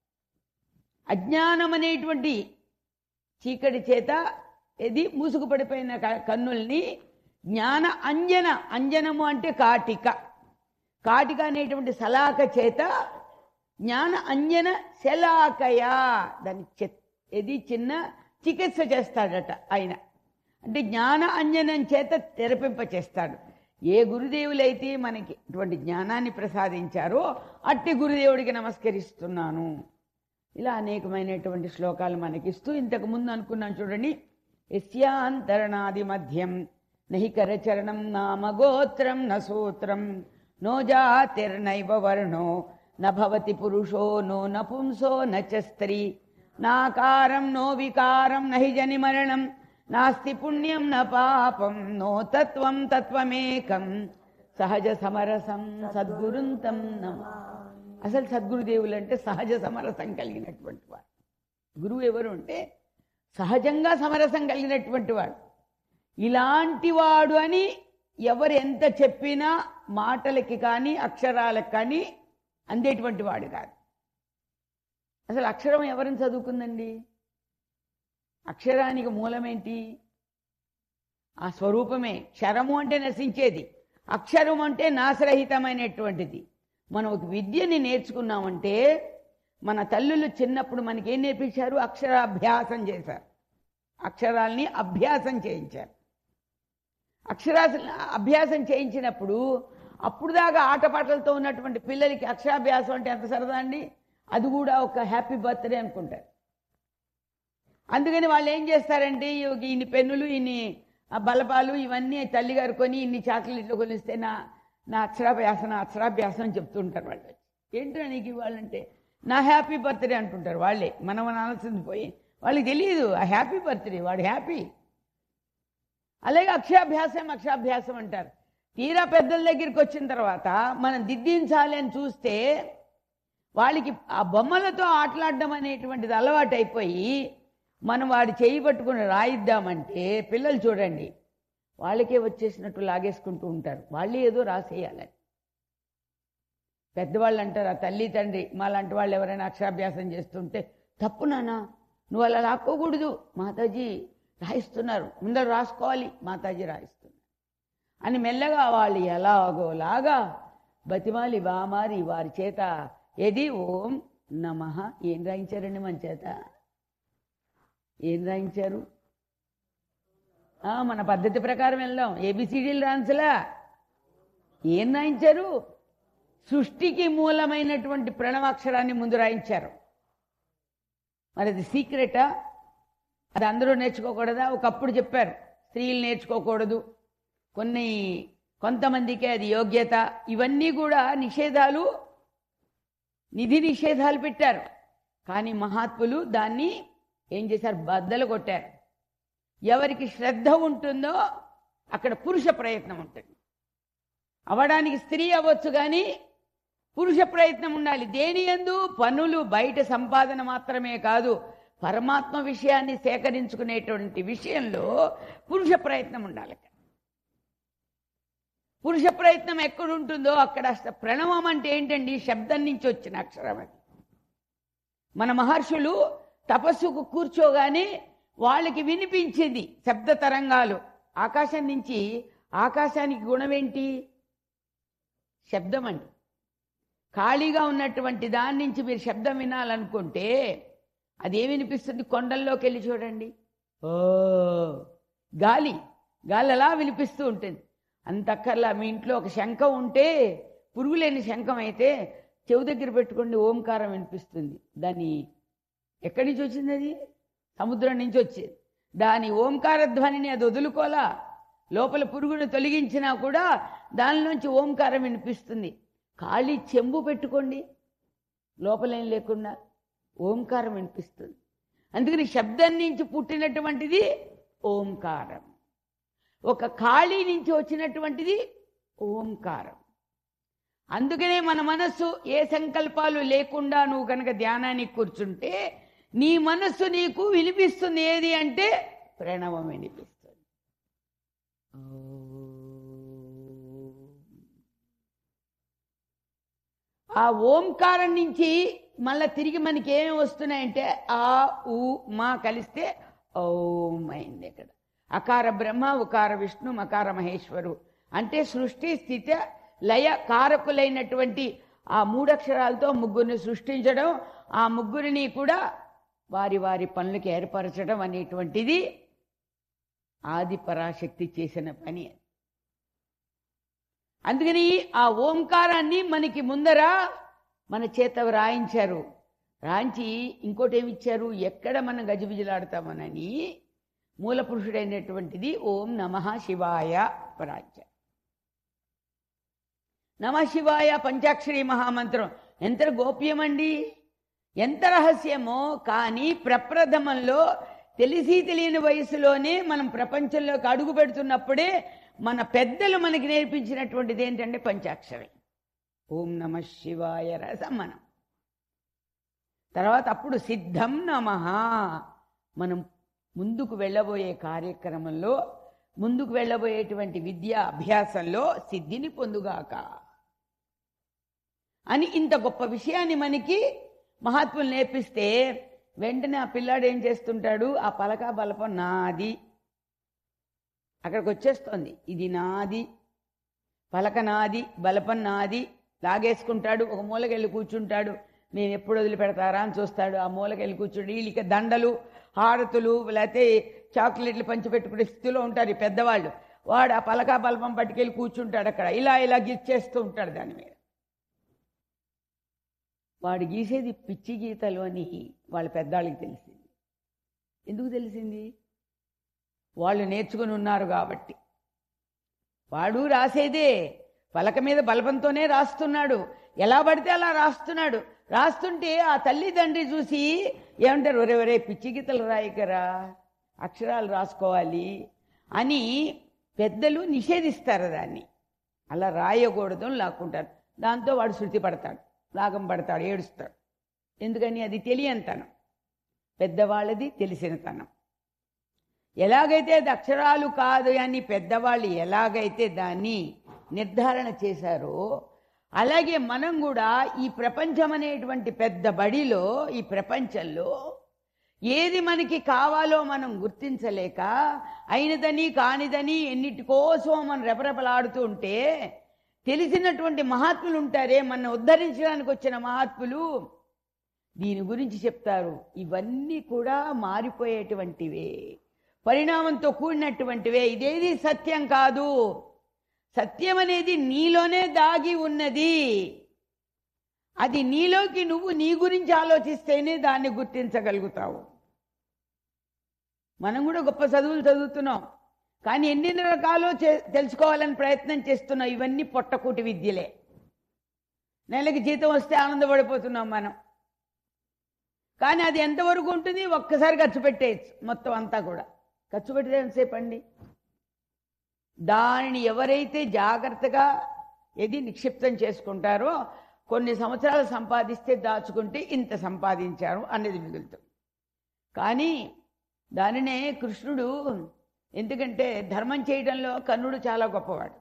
[SPEAKER 1] అజ్ఞానం అనేటువంటి చీకటి చేత ఇది మూసుకుపడిపోయిన క- కన్నుల్ని జ్ఞాన అంజన అంజనము అంటే కాటిక కాటిక అనేటువంటి సలాక చేత జ్ఞాన అంజన శలాకయ దాని చె ఇది చిన్న చికిత్స చేస్తాడట ఆయన అంటే జ్ఞాన అంజనం చేత తెరపింప చేస్తాడు ఏ గురుదేవులైతే మనకి ఇటువంటి జ్ఞానాన్ని ప్రసాదించారో అట్టి గురుదేవుడికి నమస్కరిస్తున్నాను ఇలా అనేకమైనటువంటి శ్లోకాలు మనకిస్తూ ఇంతకు ముందు అనుకున్నాం చూడండి యస్యాంతరణాది మధ్యం నహి కరచరణం నామ గోత్రం న సూత్రం నో జాతిర్నైవ వర్ణో నభవతి పురుషో నో నపుంసో న చ స్త్రీ నాకారం నో వికారం నహి జని మరణం నాస్తి పుణ్యం న పాపం నో తత్వం తత్వమేకం సహజ సమరసం సద్గురుంతం నమ అసలు సద్గురుదేవులు అంటే సహజ సమరసం కలిగినటువంటి వాడు గురువు ఎవరు అంటే సహజంగా సమరసం కలిగినటువంటి వాడు ఇలాంటి వాడు అని ఎవరు ఎంత చెప్పినా మాటలకి కానీ అక్షరాలకు కానీ అందేటువంటి వాడు కాదు అసలు అక్షరం ఎవరిని చదువుకుందండి అక్షరానికి మూలమేంటి ఆ స్వరూపమే క్షరము అంటే నశించేది అక్షరం అంటే నాశరహితమైనటువంటిది మనం ఒక విద్యని నేర్చుకున్నామంటే మన తల్లులు చిన్నప్పుడు మనకి ఏం నేర్పించారు అక్షరాభ్యాసం చేశారు అక్షరాల్ని అభ్యాసం చేయించారు అక్షరాస అభ్యాసం చేయించినప్పుడు అప్పుడు దాకా ఆటపాటలతో ఉన్నటువంటి పిల్లలకి అక్షరాభ్యాసం అంటే ఎంత సరదా అండి అది కూడా ఒక హ్యాపీ బర్త్డే అనుకుంటారు అందుకని వాళ్ళు ఏం చేస్తారంటే ఈ- ఇన్ని పెన్నులు ఇన్ని ఆ బలపాలు ఇవన్నీ తల్లిగారు కొని ఇన్ని చాక్లెట్లు కొనిస్తే నా నా అక్షరాభ్యాసం నా అక్షరాభ్యాసం అని చెప్తుంటారు వాళ్ళు ఏంటో నీకు ఇవ్వాలంటే నా హ్యాపీ బర్త్డే అంటుంటారు వాళ్ళే మనం అనాల్సింది పోయి వాళ్ళకి తెలియదు ఆ హ్యాపీ బర్త్డే వాడు హ్యాపీ అలాగే అక్షరాభ్యాసం అక్షరాభ్యాసం అంటారు తీరా పెద్దల దగ్గరికి వచ్చిన తర్వాత మనం దిద్దించాలి అని చూస్తే వాళ్ళకి ఆ బొమ్మలతో ఆటలాడడం అనేటువంటిది అలవాటు అయిపోయి మనం వాడి చేయి పట్టుకుని రాయిద్దామంటే పిల్లలు చూడండి వాళ్ళకే వచ్చేసినట్టు లాగేసుకుంటూ ఉంటారు వాళ్ళే ఏదో రాసేయాలని పెద్దవాళ్ళు అంటారు ఆ తల్లి తండ్రి మాలాంటి వాళ్ళు ఎవరైనా అక్షరాభ్యాసం చేస్తుంటే తప్పు నానా నువ్వు అలా రాసుకోకూడదు మాతాజీ రాయిస్తున్నారు ముందర రాసుకోవాలి మాతాజీ రాయిస్తున్నారు అని మెల్లగా వాళ్ళు ఎలాగోలాగా బతిమాలి బామారి వారి చేత ఏది ఓం నమ ఏం రాయించారండి మన చేత ఏం రాయించారు ఆ, మన పద్ధతి ప్రకారం వెళ్దాం ఏబిసిడీలు రాన్సలా ఏం రాయించారు సృష్టికి మూలమైనటువంటి ప్రణవాక్షరాన్ని ముందు రాయించారు మరి అది సీక్రెటా అది అందరూ నేర్చుకోకూడదా ఒకప్పుడు చెప్పారు స్త్రీలు నేర్చుకోకూడదు కొన్ని కొంతమందికే అది యోగ్యత ఇవన్నీ కూడా నిషేధాలు నిధి నిషేధాలు పెట్టారు కానీ మహాత్ములు దాన్ని ఏం చేశారు బద్దలు కొట్టారు ఎవరికి శ్రద్ధ ఉంటుందో అక్కడ పురుష ప్రయత్నం ఉంటుంది అవడానికి స్త్రీ అవ్వచ్చు కానీ పురుష ప్రయత్నం ఉండాలి దేని ఎందు పనులు బయట సంపాదన మాత్రమే కాదు పరమాత్మ విషయాన్ని సేకరించుకునేటువంటి విషయంలో పురుష ప్రయత్నం ఉండాలి పురుష ప్రయత్నం ఎక్కడుంటుందో అక్కడ అసలు ప్రణవం అంటే ఏంటండి శబ్దం నుంచి వచ్చిన అక్షరం అది మన మహర్షులు తపస్సుకు కూర్చోగానే వాళ్ళకి వినిపించింది శబ్ద తరంగాలు ఆకాశం నుంచి ఆకాశానికి గుణమేంటి శబ్దం అండి ఖాళీగా ఉన్నటువంటి దాని నుంచి మీరు శబ్దం వినాలనుకుంటే అదే వినిపిస్తుంది కొండల్లోకి వెళ్ళి చూడండి ఓ గాలి గాలి అలా వినిపిస్తూ ఉంటుంది అంతక్కర్లా మీ ఇంట్లో ఒక శంఖం ఉంటే పురుగులేని శంఖం అయితే చెవు దగ్గర పెట్టుకోండి ఓంకారం వినిపిస్తుంది దాన్ని ఎక్కడి నుంచి వచ్చింది అది సముద్రం నుంచి వచ్చేది దాని ఓంకార ధ్వనిని అది వదులుకోలా లోపల పురుగును తొలగించినా కూడా దానిలోంచి ఓంకారం వినిపిస్తుంది ఖాళీ చెంబు పెట్టుకోండి లోపలేం లేకుండా ఓంకారం వినిపిస్తుంది అందుకని శబ్దం నుంచి పుట్టినటువంటిది ఓంకారం ఒక ఖాళీ నుంచి వచ్చినటువంటిది ఓంకారం అందుకనే మన మనస్సు ఏ సంకల్పాలు లేకుండా నువ్వు కనుక ధ్యానానికి కూర్చుంటే నీ మనస్సు నీకు వినిపిస్తుంది ఏది అంటే ప్రణవం వినిపిస్తుంది ఆ ఓంకారం నుంచి మళ్ళా తిరిగి మనకి ఏమి వస్తున్నాయంటే ఆ ఊ మా కలిస్తే ఓం అయింది ఇక్కడ అకార బ్రహ్మ ఉకార విష్ణు మకార మహేశ్వరు అంటే సృష్టి స్థితి లయ కారకులైనటువంటి ఆ మూడక్షరాలతో ముగ్గురిని సృష్టించడం ఆ ముగ్గురిని కూడా వారి వారి పనులకు ఏర్పరచడం అనేటువంటిది ఆది పరాశక్తి చేసిన పని అందుకని ఆ ఓంకారాన్ని మనకి ముందర మన చేత రాయించారు రాయించి ఇంకోటి ఏమి ఇచ్చారు ఎక్కడ మనం గజిబిజిలాడతామనని మూల పురుషుడైనటువంటిది ఓం నమ శివాయ పరాజ్య నమ శివాయ పంచాక్షరి మహామంత్రం ఎంత గోప్యమండి ఎంత రహస్యమో కానీ ప్రప్రథమంలో తెలిసి తెలియని వయసులోనే మనం ప్రపంచంలోకి అడుగు పెడుతున్నప్పుడే మన పెద్దలు మనకి నేర్పించినటువంటిది ఏంటంటే పంచాక్షరి ఓం నమ శివాయ రసం మనం తర్వాత అప్పుడు సిద్ధం నమ మనం ముందుకు వెళ్ళబోయే కార్యక్రమంలో ముందుకు వెళ్ళబోయేటువంటి విద్యా అభ్యాసంలో సిద్ధిని పొందుగాక అని ఇంత గొప్ప విషయాన్ని మనకి మహాత్ములు నేర్పిస్తే వెంటనే ఆ పిల్లాడు ఏం చేస్తుంటాడు ఆ పలక బలపం నాది అక్కడికి వచ్చేస్తోంది ఇది నాది పలక నాది బలపం నాది లాగేసుకుంటాడు ఒక మూలకెళ్ళి కూర్చుంటాడు మేము ఎప్పుడు వదిలిపెడతారా అని చూస్తాడు ఆ మూలకెళ్ళి కూర్చుండి వీళ్ళకి దండలు హారతులు లేకపోతే చాక్లెట్లు పంచిపెట్టుకునే స్థితిలో ఉంటారు ఈ పెద్దవాళ్ళు వాడు ఆ పలక బలపం పట్టుకెళ్ళి కూర్చుంటాడు అక్కడ ఇలా ఇలా గిచ్చేస్తూ ఉంటాడు దాని మీద వాడు గీసేది పిచ్చి గీతలు అని వాళ్ళ పెద్దాళ్ళకి తెలిసింది ఎందుకు తెలిసింది వాళ్ళు నేర్చుకుని ఉన్నారు కాబట్టి వాడు రాసేదే పలక మీద బలపంతోనే రాస్తున్నాడు ఎలా పడితే అలా రాస్తున్నాడు రాస్తుంటే ఆ తల్లిదండ్రి చూసి ఏమంటారు ఒరే ఒరే పిచ్చి గీతలు రాయకరా అక్షరాలు రాసుకోవాలి అని పెద్దలు నిషేధిస్తారు దాన్ని అలా రాయకూడదు అని లాక్కుంటారు దాంతో వాడు శృతి పడతాడు రాగం పడతాడు ఏడుస్తాడు ఎందుకని అది తెలియనితనం పెద్దవాళ్ళది తెలిసినతనం ఎలాగైతే అది అక్షరాలు కాదు అని పెద్దవాళ్ళు ఎలాగైతే దాన్ని నిర్ధారణ చేశారో అలాగే మనం కూడా ఈ ప్రపంచం అనేటువంటి పెద్ద బడిలో ఈ ప్రపంచంలో ఏది మనకి కావాలో మనం గుర్తించలేక అయినదని కానిదని ఎన్నిటి కోసం మనం రెపరెపలాడుతూ ఉంటే తెలిసినటువంటి మహాత్ములు ఉంటారే మన ఉద్ధరించడానికి వచ్చిన మహాత్ములు దీని గురించి చెప్తారు ఇవన్నీ కూడా మారిపోయేటువంటివే పరిణామంతో కూడినటువంటివే ఇదేది సత్యం కాదు సత్యం అనేది నీలోనే దాగి ఉన్నది అది నీలోకి నువ్వు నీ గురించి ఆలోచిస్తేనే దాన్ని గుర్తించగలుగుతావు మనం కూడా గొప్ప చదువులు చదువుతున్నాం కానీ ఎన్ని రకాలో చే- తెలుసుకోవాలని ప్రయత్నం చేస్తున్నాం ఇవన్నీ పొట్టకూటి విద్యలే నెలకి జీతం వస్తే ఆనందపడిపోతున్నాం మనం కానీ అది ఎంతవరకు ఉంటుంది ఒక్కసారి ఖర్చు పెట్టేయచ్చు మొత్తం అంతా కూడా ఖర్చు పెట్టేది ఎంతసేపు అండి దానిని ఎవరైతే జాగ్రత్తగా ఏది నిక్షిప్తం చేసుకుంటారో కొన్ని సంవత్సరాలు సంపాదిస్తే దాచుకుంటే ఇంత సంపాదించారు అనేది మిగులుతుంది కానీ దానినే కృష్ణుడు ఎందుకంటే ధర్మం చేయడంలో కర్ణుడు చాలా గొప్పవాడు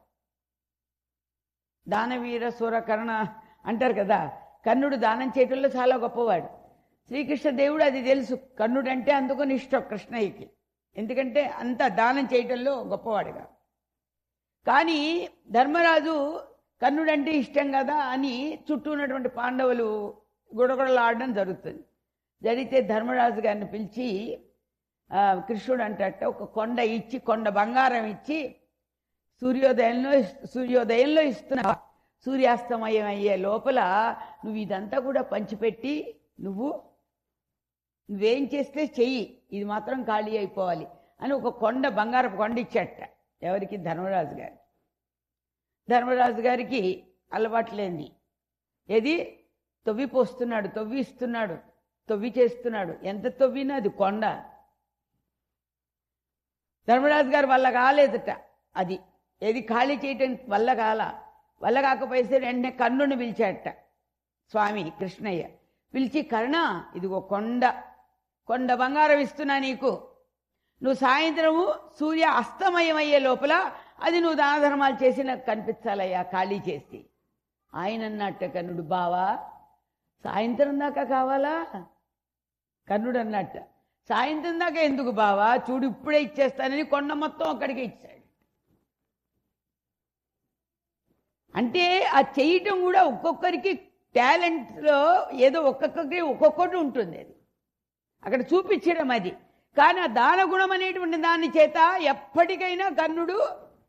[SPEAKER 1] దానవీర సూరకర్ణ అంటారు కదా కర్ణుడు దానం చేయడంలో చాలా గొప్పవాడు శ్రీకృష్ణ దేవుడు అది తెలుసు కర్ణుడు అంటే అందుకని ఇష్టం కృష్ణయ్యకి ఎందుకంటే అంత దానం చేయటంలో గొప్పవాడుగా కానీ ధర్మరాజు కర్ణుడు అంటే ఇష్టం కదా అని చుట్టూ ఉన్నటువంటి పాండవులు గుడగొడలాడడం జరుగుతుంది జరిగితే ధర్మరాజు గారిని పిలిచి ఆ, కృష్ణుడు అంటట ఒక కొండ ఇచ్చి కొండ బంగారం ఇచ్చి సూర్యోదయంలో సూర్యోదయంలో ఇస్తున్నా సూర్యాస్తమయం అయ్యే లోపల నువ్వు ఇదంతా కూడా పంచిపెట్టి నువ్వు నువ్వేం చేస్తే చెయ్యి ఇది మాత్రం ఖాళీ అయిపోవాలి అని ఒక కొండ బంగారపు కొండ ఇచ్చట ఎవరికి ధర్మరాజు గారు ధర్మరాజు గారికి అలవాట్లేంది ఏది తవ్వి పోస్తున్నాడు తవ్వి ఇస్తున్నాడు తవ్వి చేస్తున్నాడు ఎంత తవ్వినా అది కొండ ధర్మరాజు గారు వల్ల కాలేదట అది ఏది ఖాళీ చేయటం వల్ల కాల వల్ల కాకపోతే వెంటనే కర్ణుని పిలిచాడట స్వామి కృష్ణయ్య పిలిచి కర్ణ ఇదిగో కొండ కొండ బంగారం ఇస్తున్నా నీకు నువ్వు సాయంత్రము సూర్య అస్తమయం అయ్యే లోపల అది నువ్వు దాన ధర్మాలు చేసి నాకు కనిపించాలయ్యా ఖాళీ చేసి ఆయన అన్నట్ట కర్ణుడు బావా సాయంత్రం దాకా కావాలా కర్ణుడు అన్నట్ట సాయంత్రం దాకా ఎందుకు బావా చూడు ఇప్పుడే ఇచ్చేస్తానని కొండ మొత్తం అక్కడికి ఇచ్చాడు అంటే ఆ చేయటం కూడా ఒక్కొక్కరికి టాలెంట్లో ఏదో ఒక్కొక్కరికి ఒక్కొక్కటి ఉంటుంది అది అక్కడ చూపించడం అది కానీ ఆ దాన గుణం అనేటువంటి దాని చేత ఎప్పటికైనా కర్ణుడు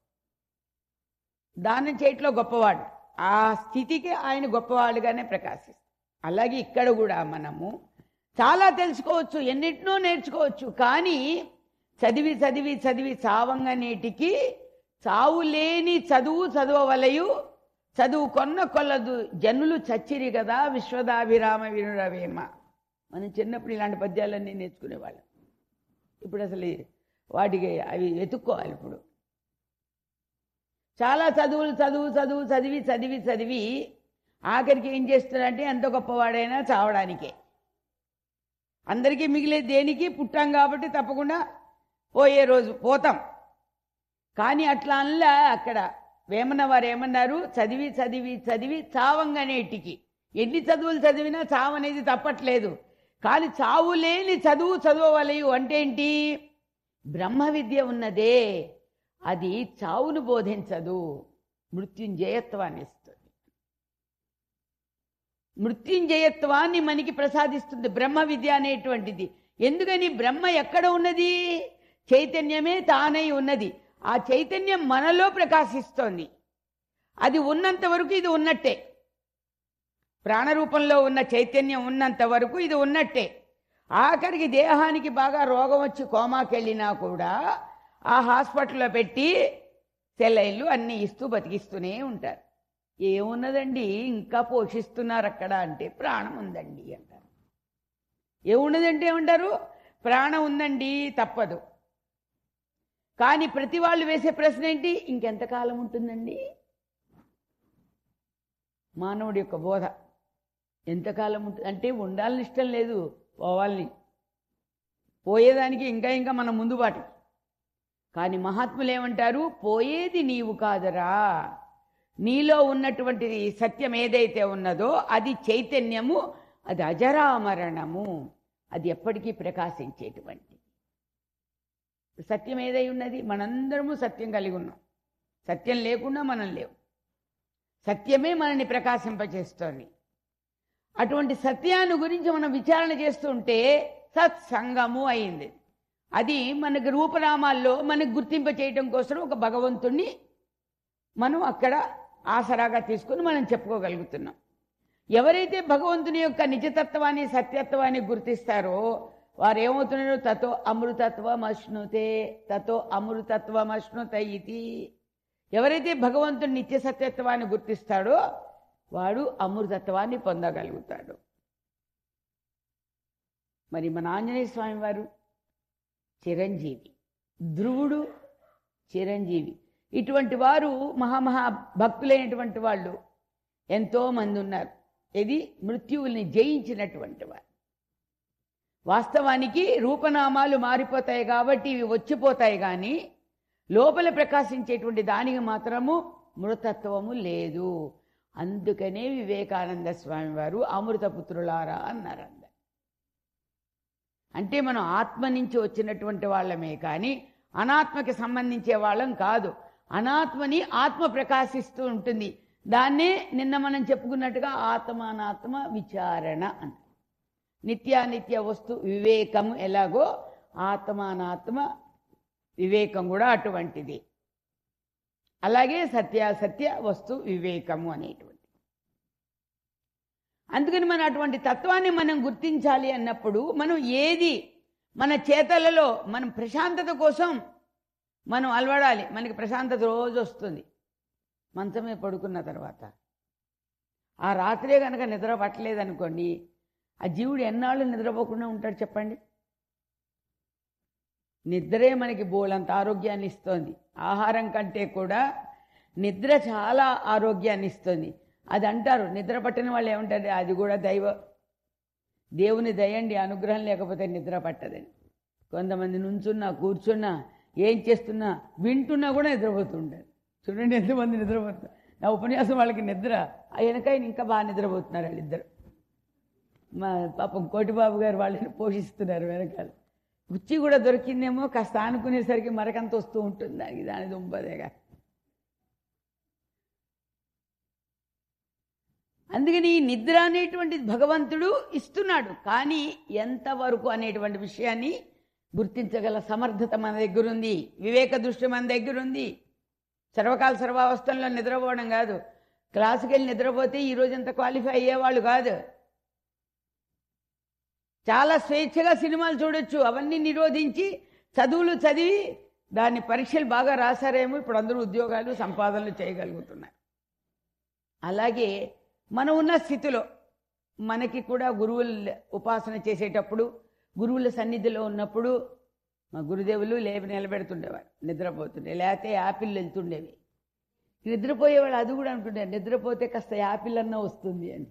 [SPEAKER 1] దానం చేయట్లో గొప్పవాడు ఆ స్థితికి ఆయన గొప్పవాడుగానే ప్రకాశిస్తాడు అలాగే ఇక్కడ కూడా మనము చాలా తెలుసుకోవచ్చు ఎన్నిటినో నేర్చుకోవచ్చు కానీ చదివి చదివి చదివి చావంగా నేటికి చావు లేని చదువు చదవవలయు చదువు కొన్న కొల్లదు జనులు చచ్చిరి కదా విశ్వదాభిరామ వినురవేమ మనం చిన్నప్పుడు ఇలాంటి పద్యాలన్నీ నేర్చుకునేవాళ్ళం ఇప్పుడు అసలు వాటికి అవి వెతుక్కోవాలి ఇప్పుడు చాలా చదువులు చదువు చదువు చదివి చదివి చదివి ఆఖరికి ఏం చేస్తున్నాడంటే ఎంత గొప్పవాడైనా చావడానికే అందరికీ మిగిలే దేనికి పుట్టాం కాబట్టి తప్పకుండా పోయే రోజు పోతాం కానీ అట్లా అనలా అక్కడ వేమన వారు ఏమన్నారు చదివి చదివి చదివి చావంగనేటికి ఎన్ని చదువులు చదివినా చావు అనేది తప్పట్లేదు కానీ చావు లేని చదువు చదవవలయు అంటే ఏంటి బ్రహ్మ విద్య ఉన్నదే అది చావును బోధించదు మృత్యుంజయత్వాన్ని ఇస్తుంది మృత్యుంజయత్వాన్ని మనకి ప్రసాదిస్తుంది బ్రహ్మ విద్య అనేటువంటిది ఎందుకని బ్రహ్మ ఎక్కడ ఉన్నది చైతన్యమే తానై ఉన్నది ఆ చైతన్యం మనలో ప్రకాశిస్తోంది అది ఉన్నంత వరకు ఇది ఉన్నట్టే ప్రాణరూపంలో ఉన్న చైతన్యం ఉన్నంత వరకు ఇది ఉన్నట్టే ఆఖరికి దేహానికి బాగా రోగం వచ్చి కోమాకెళ్ళినా కూడా ఆ హాస్పిటల్లో పెట్టి సెలైన్లు అన్ని ఇస్తూ బతికిస్తూనే ఉంటారు ఏమున్నదండి ఇంకా పోషిస్తున్నారు అక్కడ అంటే ప్రాణం ఉందండి అంటారు ఏమున్నదంటే ఏమంటారు ప్రాణం ఉందండి తప్పదు కానీ ప్రతి వాళ్ళు వేసే ప్రశ్న ఏంటి ఇంకెంతకాలం ఉంటుందండి మానవుడి యొక్క బోధ ఎంతకాలం ఉంటుంది అంటే ఉండాలని ఇష్టం లేదు పోవాలని పోయేదానికి ఇంకా ఇంకా మన ముందు బాటు కానీ మహాత్ములు ఏమంటారు పోయేది నీవు కాదురా నీలో ఉన్నటువంటి సత్యం ఏదైతే ఉన్నదో అది చైతన్యము అది అజరామరణము అది ఎప్పటికీ ప్రకాశించేటువంటి సత్యం ఏదై ఉన్నది మనందరము సత్యం కలిగి ఉన్నాం సత్యం లేకుండా మనం లేవు సత్యమే మనల్ని ప్రకాశింపచేస్తోంది అటువంటి సత్యాన్ని గురించి మనం విచారణ చేస్తుంటే సత్సంగము అయింది అది మనకి రూపనామాల్లో మనకు గుర్తింప చేయటం కోసం ఒక భగవంతుణ్ణి మనం అక్కడ ఆసరాగా తీసుకుని మనం చెప్పుకోగలుగుతున్నాం ఎవరైతే భగవంతుని యొక్క నిజతత్వాన్ని సత్యత్వాన్ని గుర్తిస్తారో వారు ఏమవుతున్నారు తతో అమృతత్వం అశ్నుతే తతో అమృతత్వం అశ్నుత ఇది ఎవరైతే భగవంతుని నిత్య సత్యత్వాన్ని గుర్తిస్తాడో వాడు అమృతత్వాన్ని పొందగలుగుతాడు మరి మన ఆంజనేయ స్వామి వారు చిరంజీవి ధ్రువుడు చిరంజీవి ఇటువంటి వారు మహామహా భక్తులైనటువంటి వాళ్ళు ఎంతో మంది ఉన్నారు ఇది మృత్యువుల్ని జయించినటువంటి వారు వాస్తవానికి రూపనామాలు మారిపోతాయి కాబట్టి ఇవి వచ్చిపోతాయి కానీ లోపల ప్రకాశించేటువంటి దానికి మాత్రము మృతత్వము లేదు అందుకనే వివేకానంద స్వామి వారు అమృతపుత్రులారా అన్నారు అందరు అంటే మనం ఆత్మ నుంచి వచ్చినటువంటి వాళ్ళమే కానీ అనాత్మకి సంబంధించే వాళ్ళం కాదు అనాత్మని ఆత్మ ప్రకాశిస్తూ ఉంటుంది దాన్నే నిన్న మనం చెప్పుకున్నట్టుగా ఆత్మ అనాత్మ విచారణ అంట నిత్యానిత్య వస్తు వివేకము ఎలాగో ఆత్మ అనాత్మ వివేకం కూడా అటువంటిది అలాగే సత్యాసత్య వస్తు వివేకము అనేటువంటి అందుకని మనం అటువంటి తత్వాన్ని మనం గుర్తించాలి అన్నప్పుడు మనం ఏది మన చేతలలో మనం ప్రశాంతత కోసం మనం అలవడాలి మనకి ప్రశాంతత రోజు వస్తుంది మంచమే పడుకున్న తర్వాత ఆ రాత్రే కనుక నిద్ర పట్టలేదనుకోండి ఆ జీవుడు ఎన్నాళ్ళు నిద్రపోకుండా ఉంటాడు చెప్పండి నిద్రే మనకి బోలంత ఆరోగ్యాన్ని ఇస్తోంది ఆహారం కంటే కూడా నిద్ర చాలా ఆరోగ్యాన్ని ఇస్తుంది అది అంటారు నిద్ర పట్టిన వాళ్ళు ఏమంటారు అది కూడా దైవ దేవుని దయండి అనుగ్రహం లేకపోతే నిద్ర పట్టదని కొంతమంది నుంచున్నా కూర్చున్నా ఏం చేస్తున్నా వింటున్నా కూడా నిద్రపోతుంటారు చూడండి ఎంతమంది నిద్రపోతున్నారు నా ఉపన్యాసం వాళ్ళకి నిద్ర ఆ వెనకాయన ఇంకా బాగా నిద్రపోతున్నారు వాళ్ళిద్దరు మా పాపం కోటిబాబు గారు వాళ్ళని పోషిస్తున్నారు వెనకాల కుర్చీ కూడా దొరికిందేమో కాస్త ఆనుకునేసరికి మరకంత వస్తూ ఉంటుంది దానికి దాని దుంపదేగా అందుకని ఈ నిద్ర అనేటువంటిది భగవంతుడు ఇస్తున్నాడు కానీ ఎంతవరకు అనేటువంటి విషయాన్ని గుర్తించగల సమర్థత మన దగ్గర ఉంది వివేక దృష్టి మన దగ్గర ఉంది సర్వకాల సర్వావస్థల్లో నిద్రపోవడం కాదు క్లాసుకి వెళ్ళి నిద్రపోతే ఈ రోజంతా క్వాలిఫై అయ్యేవాళ్ళు కాదు చాలా స్వేచ్ఛగా సినిమాలు చూడొచ్చు అవన్నీ నిరోధించి చదువులు చదివి దాన్ని పరీక్షలు బాగా రాశారేమో ఇప్పుడు అందరూ ఉద్యోగాలు సంపాదనలు చేయగలుగుతున్నారు అలాగే మనం ఉన్న స్థితిలో మనకి కూడా గురువుల ఉపాసన చేసేటప్పుడు గురువుల సన్నిధిలో ఉన్నప్పుడు మా గురుదేవులు లేపి నిలబెడుతుండేవారు నిద్రపోతుండే లేకపోతే యాపిల్ వెళ్తుండేవి నిద్రపోయేవాళ్ళు అది కూడా అనుకుంటే నిద్రపోతే కాస్త యాపిల్ అన్నా వస్తుంది అని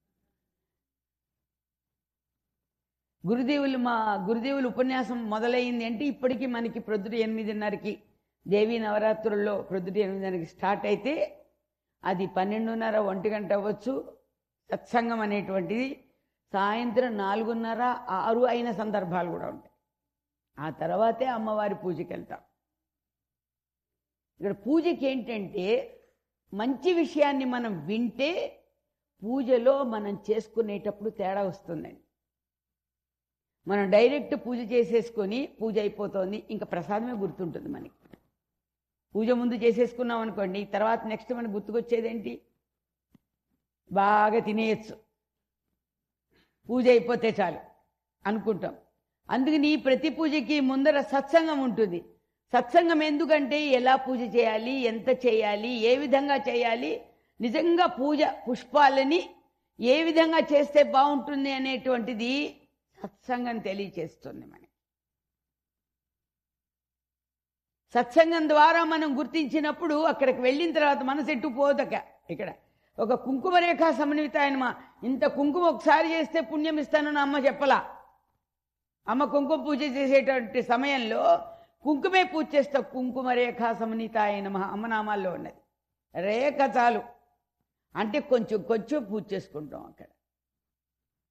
[SPEAKER 1] గురుదేవులు మా గురుదేవులు ఉపన్యాసం మొదలైంది అంటే ఇప్పటికీ మనకి ప్రొద్దుట ఎనిమిదిన్నరకి దేవీ నవరాత్రుల్లో ప్రొద్దుట ఎనిమిదిన్నరకి స్టార్ట్ అయితే అది పన్నెండున్నర ఒంటి గంట అవ్వచ్చు సత్సంగం అనేటువంటిది సాయంత్రం నాలుగున్నర ఆరు అయిన సందర్భాలు కూడా ఉంటాయి ఆ తర్వాతే అమ్మవారి పూజకి వెళ్తాం ఇక్కడ పూజకి ఏంటంటే మంచి విషయాన్ని మనం వింటే పూజలో మనం చేసుకునేటప్పుడు తేడా వస్తుందండి మనం డైరెక్ట్ పూజ చేసేసుకొని పూజ అయిపోతుంది ఇంకా ప్రసాదమే గుర్తుంటుంది మనకి పూజ ముందు చేసేసుకున్నాం అనుకోండి తర్వాత నెక్స్ట్ మనకు గుర్తుకొచ్చేదేంటి బాగా తినేయచ్చు పూజ అయిపోతే చాలు అనుకుంటాం అందుకని ప్రతి పూజకి ముందర సత్సంగం ఉంటుంది సత్సంగం ఎందుకంటే ఎలా పూజ చేయాలి ఎంత చేయాలి ఏ విధంగా చేయాలి నిజంగా పూజ పుష్పాలని ఏ విధంగా చేస్తే బాగుంటుంది అనేటువంటిది సత్సంగం తెలియచేస్తుంది మనకి సత్సంగం ద్వారా మనం గుర్తించినప్పుడు అక్కడికి వెళ్ళిన తర్వాత మనసు ఎట్టు పోదక ఇక్కడ ఒక కుంకుమ రేఖ సమన్విత ఆయన మా ఇంత కుంకుమ ఒకసారి చేస్తే పుణ్యం ఇస్తానని అమ్మ చెప్పలా అమ్మ కుంకుమ పూజ చేసేటువంటి సమయంలో కుంకుమే పూజ చేస్తా కుంకుమ రేఖ సమన్విత ఆయన మహా అమ్మనామాల్లో ఉన్నది రేఖ చాలు అంటే కొంచెం కొంచెం పూజ చేసుకుంటాం అక్కడ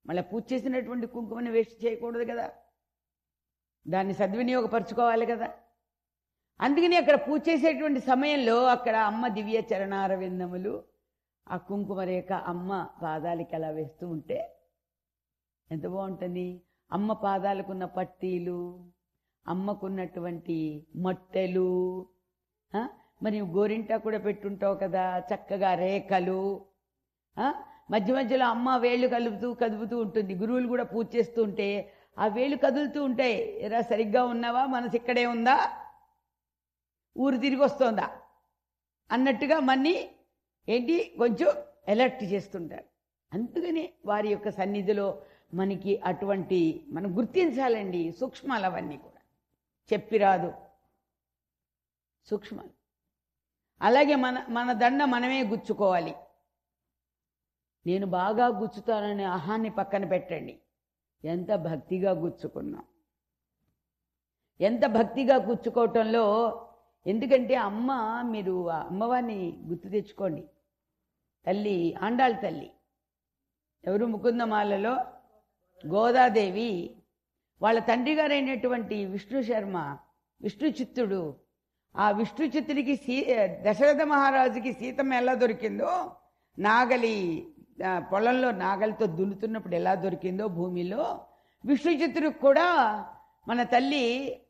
[SPEAKER 1] మళ్ళీ పూజ చేసినటువంటి కుంకుమని వేస్ట్ చేయకూడదు కదా దాన్ని సద్వినియోగపరచుకోవాలి కదా అందుకని అక్కడ పూజ చేసేటువంటి సమయంలో అక్కడ అమ్మ దివ్య చరణారవిందములు ఆ కుంకుమ రేఖ అమ్మ పాదాలకి అలా వేస్తూ ఉంటే ఎంత బాగుంటుంది అమ్మ పాదాలకున్న పట్టీలు అమ్మకున్నటువంటి మట్టెలు ఆ, మరి గోరింటా కూడా పెట్టుంటావు కదా చక్కగా రేఖలు ఆ, మధ్య మధ్యలో అమ్మ వేళ్ళు కలుపుతూ కదుపుతూ ఉంటుంది గురువులు కూడా పూజ చేస్తూ ఉంటే ఆ వేళ్ళు కదులుతూ ఉంటాయి ఎరా సరిగ్గా ఉన్నావా మనసు ఇక్కడే ఉందా ఊరు తిరిగి వస్తోందా అన్నట్టుగా మన్ని ఏంటి కొంచెం అలర్ట్ చేస్తుంటారు అందుకని వారి యొక్క సన్నిధిలో మనకి అటువంటి మనం గుర్తించాలండి సూక్ష్మాలు అవన్నీ కూడా చెప్పిరాదు సూక్ష్మాలు అలాగే మన మన దండ మనమే గుచ్చుకోవాలి నేను బాగా గుచ్చుతాననే అహాన్ని పక్కన పెట్టండి ఎంత భక్తిగా గుచ్చుకున్నాం ఎంత భక్తిగా గుచ్చుకోవటంలో ఎందుకంటే అమ్మ మీరు ఆ అమ్మవారిని గుర్తు తెచ్చుకోండి తల్లి ఆండాళ్ళ తల్లి ఎవరు ముకుందమాలలో గోదాదేవి వాళ్ళ తండ్రి గారైనటువంటి విష్ణు శర్మ విష్ణు చిత్తుడు ఆ విష్ణు చిత్తుడికి సీ దశరథ మహారాజుకి సీతమ్మ ఎలా దొరికిందో నాగలి ఆ, పొలంలో నాగలితో దున్నుతున్నప్పుడు ఎలా దొరికిందో భూమిలో విష్ణు చిత్తుడికి కూడా మన తల్లి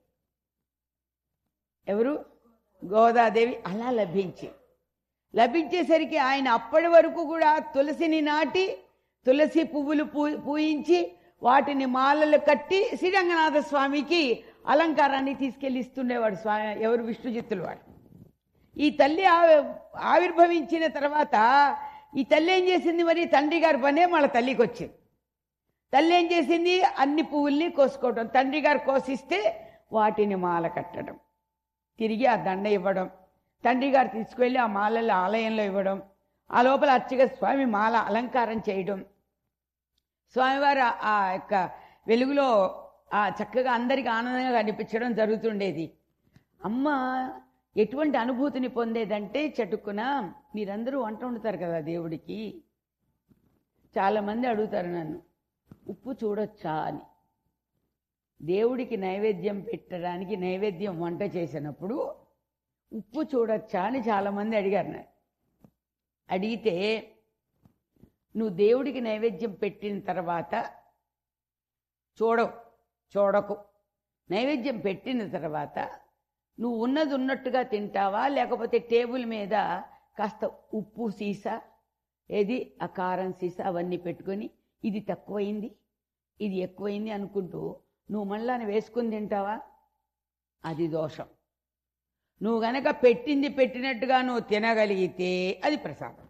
[SPEAKER 1] ఎవరు గోదాదేవి అలా లభించి లభించేసరికి ఆయన అప్పటి వరకు కూడా తులసిని నాటి తులసి పువ్వులు పూ పూయించి వాటిని మాలలు కట్టి శ్రీరంగనాథ స్వామికి అలంకారాన్ని తీసుకెళ్లి ఇస్తుండేవాడు స్వామి ఎవరు విష్ణుజిత్తులు వాడు ఈ తల్లి ఆవి- ఆవిర్భవించిన తర్వాత ఈ తల్లి ఏం చేసింది మరి తండ్రి గారి పనే వాళ్ళ తల్లికి వచ్చింది తల్లి ఏం చేసింది అన్ని పువ్వుల్ని కోసుకోవడం తండ్రి గారు కోసిస్తే వాటిని మాల కట్టడం తిరిగి ఆ దండ ఇవ్వడం తండ్రి గారు తీసుకువెళ్ళి ఆ మాలలు ఆలయంలో ఇవ్వడం ఆ లోపల అర్చక స్వామి మాల అలంకారం చేయడం స్వామివారు ఆ- ఆ యొక్క వెలుగులో ఆ చక్కగా అందరికి ఆనందంగా కనిపించడం జరుగుతుండేది అమ్మ ఎటువంటి అనుభూతిని పొందేదంటే చటుక్కున మీరందరూ వంట వండుతారు కదా దేవుడికి చాలామంది అడుగుతారు నన్ను ఉప్పు చూడొచ్చా అని దేవుడికి నైవేద్యం పెట్టడానికి నైవేద్యం వంట చేసినప్పుడు ఉప్పు చూడొచ్చా అని చాలామంది అడిగారు నాకు అడిగితే నువ్వు దేవుడికి నైవేద్యం పెట్టిన తర్వాత చూడవు చూడకు నైవేద్యం పెట్టిన తర్వాత నువ్వు ఉన్నది ఉన్నట్టుగా తింటావా లేకపోతే టేబుల్ మీద కాస్త ఉప్పు సీసా ఏది ఆ కారం సీసా అవన్నీ పెట్టుకొని ఇది తక్కువైంది ఇది ఎక్కువైంది అనుకుంటూ నువ్వు మళ్ళా వేసుకుని తింటావా అది దోషం నువ్వు గనక పెట్టింది పెట్టినట్టుగా నువ్వు తినగలిగితే అది ప్రసాదం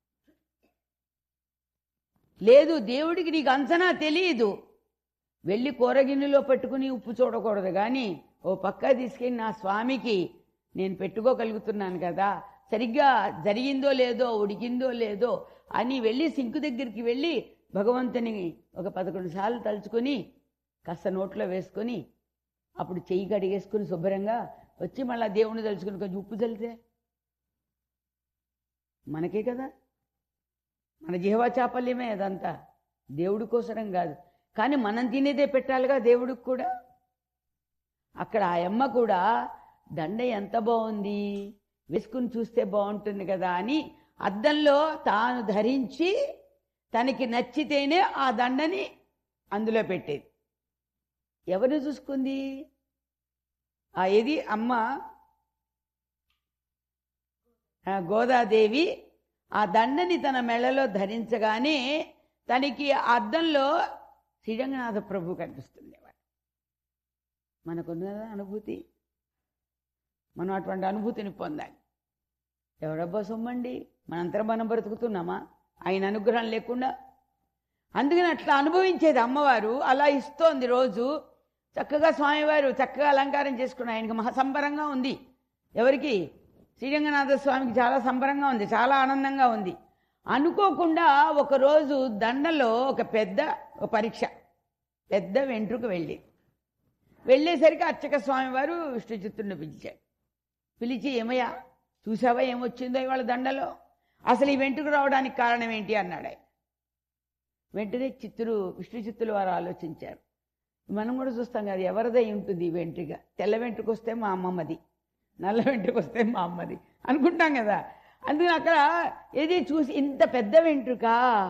[SPEAKER 1] లేదు దేవుడికి నీకు అంచనా తెలియదు వెళ్ళి కూరగిన్నెలో పెట్టుకుని ఉప్పు చూడకూడదు కానీ ఓ పక్క తీసుకెళ్ళి నా స్వామికి నేను పెట్టుకోగలుగుతున్నాను కదా సరిగ్గా జరిగిందో లేదో ఉడికిందో లేదో అని వెళ్ళి సింకు దగ్గరికి వెళ్ళి భగవంతుని ఒక పదకొండు సార్లు తలుచుకొని కాస్త నోట్లో వేసుకొని అప్పుడు చెయ్యి కడిగేసుకుని శుభ్రంగా వచ్చి మళ్ళీ దేవుణ్ణి తలుచుకుని కొంచెం ఉప్పు చల్లితే మనకే కదా మన జీవా చాపల్యమే అదంతా దేవుడి కోసరం కాదు కానీ మనం తినేదే పెట్టాలిగా దేవుడికి కూడా అక్కడ ఆ అమ్మ కూడా దండ ఎంత బాగుంది వేసుకుని చూస్తే బాగుంటుంది కదా అని అద్దంలో తాను ధరించి తనకి నచ్చితేనే ఆ దండని అందులో పెట్టేది ఎవరు చూసుకుంది ఆ ఏది అమ్మ ఆ గోదాదేవి ఆ దండని తన మెళ్ళలో ధరించగానే తనకి ఆ అద్దంలో శ్రీరంగనాథ ప్రభు కనిపిస్తుంది మనకున్నదా అనుభూతి మనం అటువంటి అనుభూతిని పొందాలి ఎవడబ్బా సొమ్మండి మనంతరం మనం బ్రతుకుతున్నామా ఆయన అనుగ్రహం లేకుండా అందుకని అట్లా అనుభవించేది అమ్మవారు అలా ఇస్తోంది రోజు చక్కగా స్వామివారు చక్కగా అలంకారం చేసుకున్న ఆయనకి మహా సంబరంగా ఉంది ఎవరికి శ్రీరంగనాథ స్వామికి చాలా సంబరంగా ఉంది చాలా ఆనందంగా ఉంది అనుకోకుండా ఒకరోజు దండలో ఒక పెద్ద ఒక పరీక్ష పెద్ద వెంట్రుక వెళ్ళి వెళ్ళేసరికి అర్చక స్వామివారు విష్ణుచిత్తుడిని పిలిచాడు పిలిచి ఏమయ్యా చూసావా ఏమొచ్చిందో ఇవాళ దండలో అసలు ఈ వెంట్రుక రావడానికి కారణం ఏంటి అన్నాడు ఆయన వెంటనే చిత్తులు విష్ణు చిత్తులు వారు ఆలోచించారు మనం కూడా చూస్తాం కదా ఎవరిదై ఉంటుంది ఈ వెంట్రుక తెల్ల వెంట్రుక వస్తే మా అమ్మమ్మది నల్ల వెంట్రుక వస్తే మా అమ్మది అనుకుంటాం కదా అందుకని అక్కడ ఏది చూసి ఇంత పెద్ద వెంట్రుక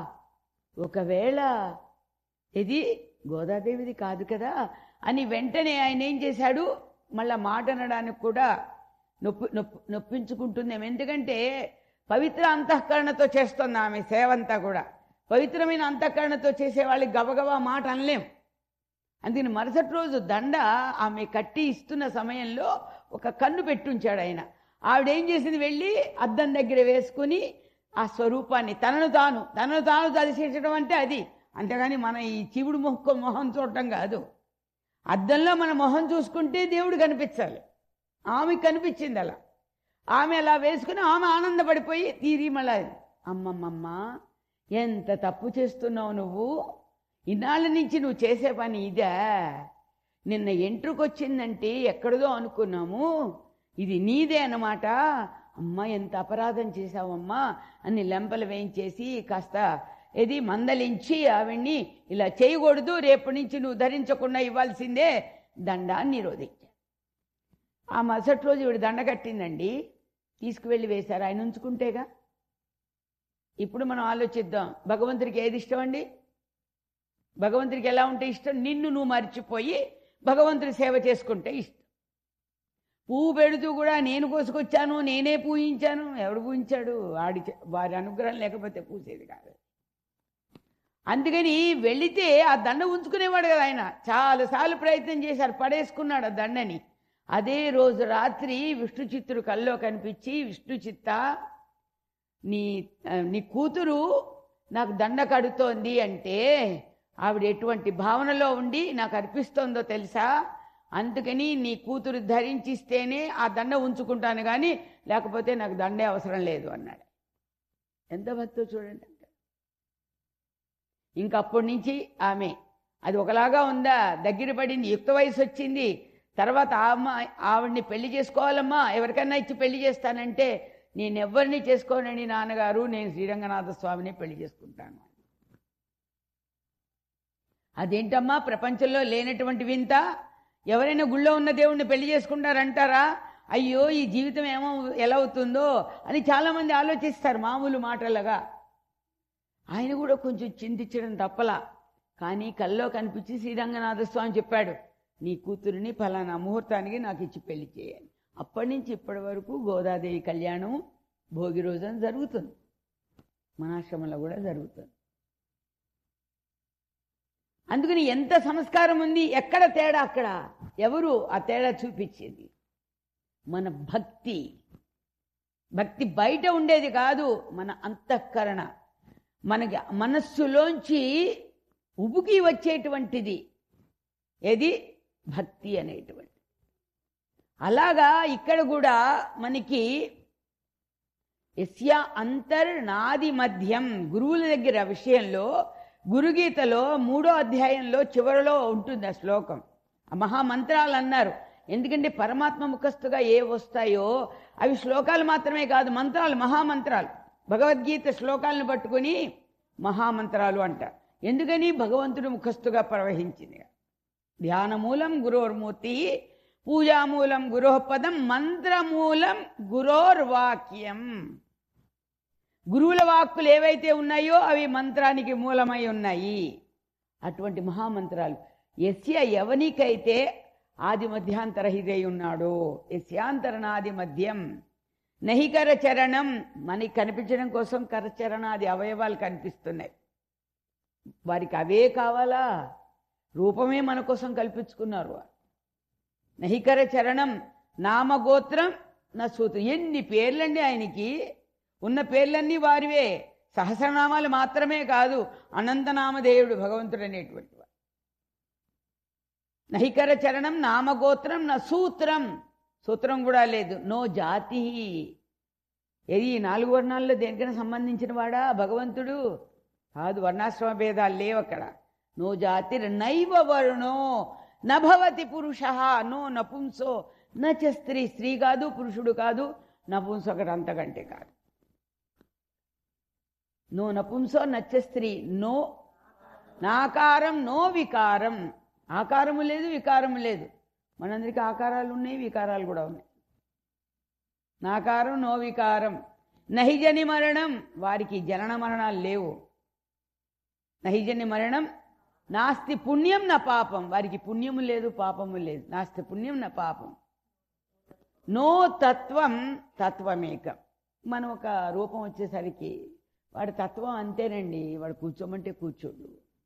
[SPEAKER 1] ఒకవేళ ఇది గోదాదేవిది కాదు కదా అని వెంటనే ఆయన ఏం చేశాడు మళ్ళా మాట అనడానికి కూడా నొప్పి నొప్పి నొప్పించుకుంటుందేమో ఎందుకంటే పవిత్ర అంతఃకరణతో చేస్తుంది ఆమె సేవంతా కూడా పవిత్రమైన అంతఃకరణతో చేసే వాళ్ళకి గబగబా మాట అనలేం అందుకని మరుసటి రోజు దండ ఆమె కట్టి ఇస్తున్న సమయంలో ఒక కన్ను పెట్టుంచాడు ఆయన ఆవిడేం చేసింది వెళ్ళి అద్దం దగ్గర వేసుకుని ఆ స్వరూపాన్ని తనను తాను తనను తాను దర్శించడం అంటే అది అంతేగాని మన ఈ చీవుడు మొక్క మొహం చూడటం కాదు అద్దంలో మన మొహం చూసుకుంటే దేవుడు కనిపించాలి ఆమె కనిపించింది అలా ఆమె అలా వేసుకుని ఆమె ఆనందపడిపోయి తీరి మళ్ళా అమ్మమ్మమ్మ ఎంత తప్పు చేస్తున్నావు నువ్వు ఇన్నాళ్ళ నుంచి నువ్వు చేసే పని ఇదే నిన్న ఎంట్రుకొచ్చిందంటే ఎక్కడదో అనుకున్నాము ఇది నీదే అన్నమాట అమ్మ ఎంత అపరాధం చేశావమ్మా అని లెంపలు వేయించేసి కాస్త ఏది మందలించి ఆవిడ్ని ఇలా చేయకూడదు రేపటి నుంచి నువ్వు ధరించకుండా ఇవ్వాల్సిందే దండాన్ని నిరోధించాను ఆ మరుసటి రోజు ఇవిడ దండ కట్టిందండి తీసుకువెళ్ళి వేశారు ఆయన ఉంచుకుంటేగా ఇప్పుడు మనం ఆలోచిద్దాం భగవంతుడికి ఏది ఇష్టం అండి భగవంతుడికి ఎలా ఉంటే ఇష్టం నిన్ను నువ్వు మర్చిపోయి భగవంతుడి సేవ చేసుకుంటే ఇష్టం పువ్వు పెడుతూ కూడా నేను కోసుకొచ్చాను నేనే పూజించాను ఎవడు పూజించాడు వాడి చే- వారి అనుగ్రహం లేకపోతే పూసేది కాదు అందుకని వెళితే ఆ దండ ఉంచుకునేవాడు కదా ఆయన చాలాసార్లు ప్రయత్నం చేశారు పడేసుకున్నాడు ఆ దండని అదే రోజు రాత్రి విష్ణు చిత్తుడు కల్లో కనిపించి విష్ణు చిత్త నీ ఆ, నీ కూతురు నాకు దండ కడుతోంది అంటే ఆవిడ ఎటువంటి భావనలో ఉండి నాకు అర్పిస్తోందో తెలుసా అందుకని నీ కూతురు ధరించిస్తేనే ఆ దండ ఉంచుకుంటాను కానీ లేకపోతే నాకు దండే అవసరం లేదు అన్నాడు ఎంత భక్తో చూడండి ఇంకా అప్పటి నుంచి ఆమె అది ఒకలాగా ఉందా దగ్గర పడింది యుక్త వయసు వచ్చింది తర్వాత ఆమె ఆవిడ్ని పెళ్లి చేసుకోవాలమ్మా ఎవరికైనా ఇచ్చి పెళ్లి చేస్తానంటే నేను ఎవరిని చేసుకోనండి నాన్నగారు నేను శ్రీరంగనాథ స్వామిని పెళ్లి చేసుకుంటాను అదేంటమ్మా ప్రపంచంలో లేనటువంటి వింత ఎవరైనా గుళ్ళో ఉన్న దేవుణ్ణి పెళ్లి చేసుకుంటారంటారా అయ్యో ఈ జీవితం ఏమో ఎలా అవుతుందో అని చాలామంది ఆలోచిస్తారు మామూలు మాటలుగా ఆయన కూడా కొంచెం చింతించడం తప్పలా కానీ కల్లో కనిపించి శ్రీరంగనాథ స్వామి చెప్పాడు నీ కూతురిని ఫలానా ముహూర్తానికి నాకు ఇచ్చి పెళ్లి చేయాలి అప్పటి నుంచి ఇప్పటి వరకు గోదాదేవి కళ్యాణం భోగి రోజున జరుగుతుంది మన ఆశ్రమంలో కూడా జరుగుతుంది అందుకని ఎంత సంస్కారం ఉంది ఎక్కడ తేడా అక్కడ ఎవరు ఆ తేడా చూపించేది మన భక్తి భక్తి బయట ఉండేది కాదు మన అంతఃకరణ మనకి మనస్సులోంచి ఉబుకి వచ్చేటువంటిది ఏది భక్తి అనేటువంటి అలాగా ఇక్కడ కూడా మనకి యస్య అంతర్ నాది మధ్యం గురువుల దగ్గర విషయంలో గురుగీతలో మూడో అధ్యాయంలో చివరిలో ఉంటుంది ఆ శ్లోకం ఆ మహామంత్రాలు అన్నారు ఎందుకంటే పరమాత్మ ముఖస్థుగా ఏ వస్తాయో అవి శ్లోకాలు మాత్రమే కాదు మంత్రాలు మహామంత్రాలు భగవద్గీత శ్లోకాలను పట్టుకుని మహామంత్రాలు అంటారు ఎందుకని భగవంతుడు ముఖస్థుగా ప్రవహించింది ధ్యానమూలం గురోర్మూర్తి పూజామూలం గురోపదం మంత్రమూలం గురోర్వాక్యం గురువుల వాక్కులు ఏవైతే ఉన్నాయో అవి మంత్రానికి మూలమై ఉన్నాయి అటువంటి మహామంత్రాలు యస్య ఎవనికైతే ఆది మధ్యాంతరహితై ఉన్నాడో యస్యాంతరనాది మధ్యం నహికర చరణం మనకి కనిపించడం కోసం కరచరణాది అవయవాలు కనిపిస్తున్నాయి వారికి అవే కావాలా రూపమే మన కోసం కల్పించుకున్నారు వారు నహికర చరణం నామగోత్రం నా సూత్రం ఎన్ని పేర్లండి ఆయనకి ఉన్న పేర్లన్నీ వారివే సహస్రనామాలు మాత్రమే కాదు అనంతనామదేవుడు భగవంతుడు అనేటువంటి వాడు నహికర చరణం నామగోత్రం నా సూత్రం సూత్రం కూడా లేదు నో జాతి ఏది ఈ నాలుగు వర్ణాల్లో దేనికైనా సంబంధించిన వాడా భగవంతుడు కాదు వర్ణాశ్రమ భేదాలు లేవు అక్కడ నో జాతి నైవ వర్ణో నభవతి పురుష నో నపుంసో నచ స్త్రీ స్త్రీ కాదు పురుషుడు కాదు నపుంసకుడు అంతకంటే కాదు నో నపుంసో నచ్చ స్త్రీ నో నాకారం నో వికారం ఆకారము లేదు వికారము లేదు మనందరికీ ఆకారాలు ఉన్నాయి వికారాలు కూడా ఉన్నాయి నాకారం నో వికారం నహిజని మరణం వారికి జనన మరణాలు లేవు నహిజని మరణం నాస్తి పుణ్యం నా పాపం వారికి పుణ్యము లేదు పాపము లేదు నాస్తి పుణ్యం నా పాపం నో తత్వం తత్వమేకం మనం ఒక రూపం వచ్చేసరికి వాడి తత్వం అంతేనండి వాడు కూర్చోమంటే కూర్చోడు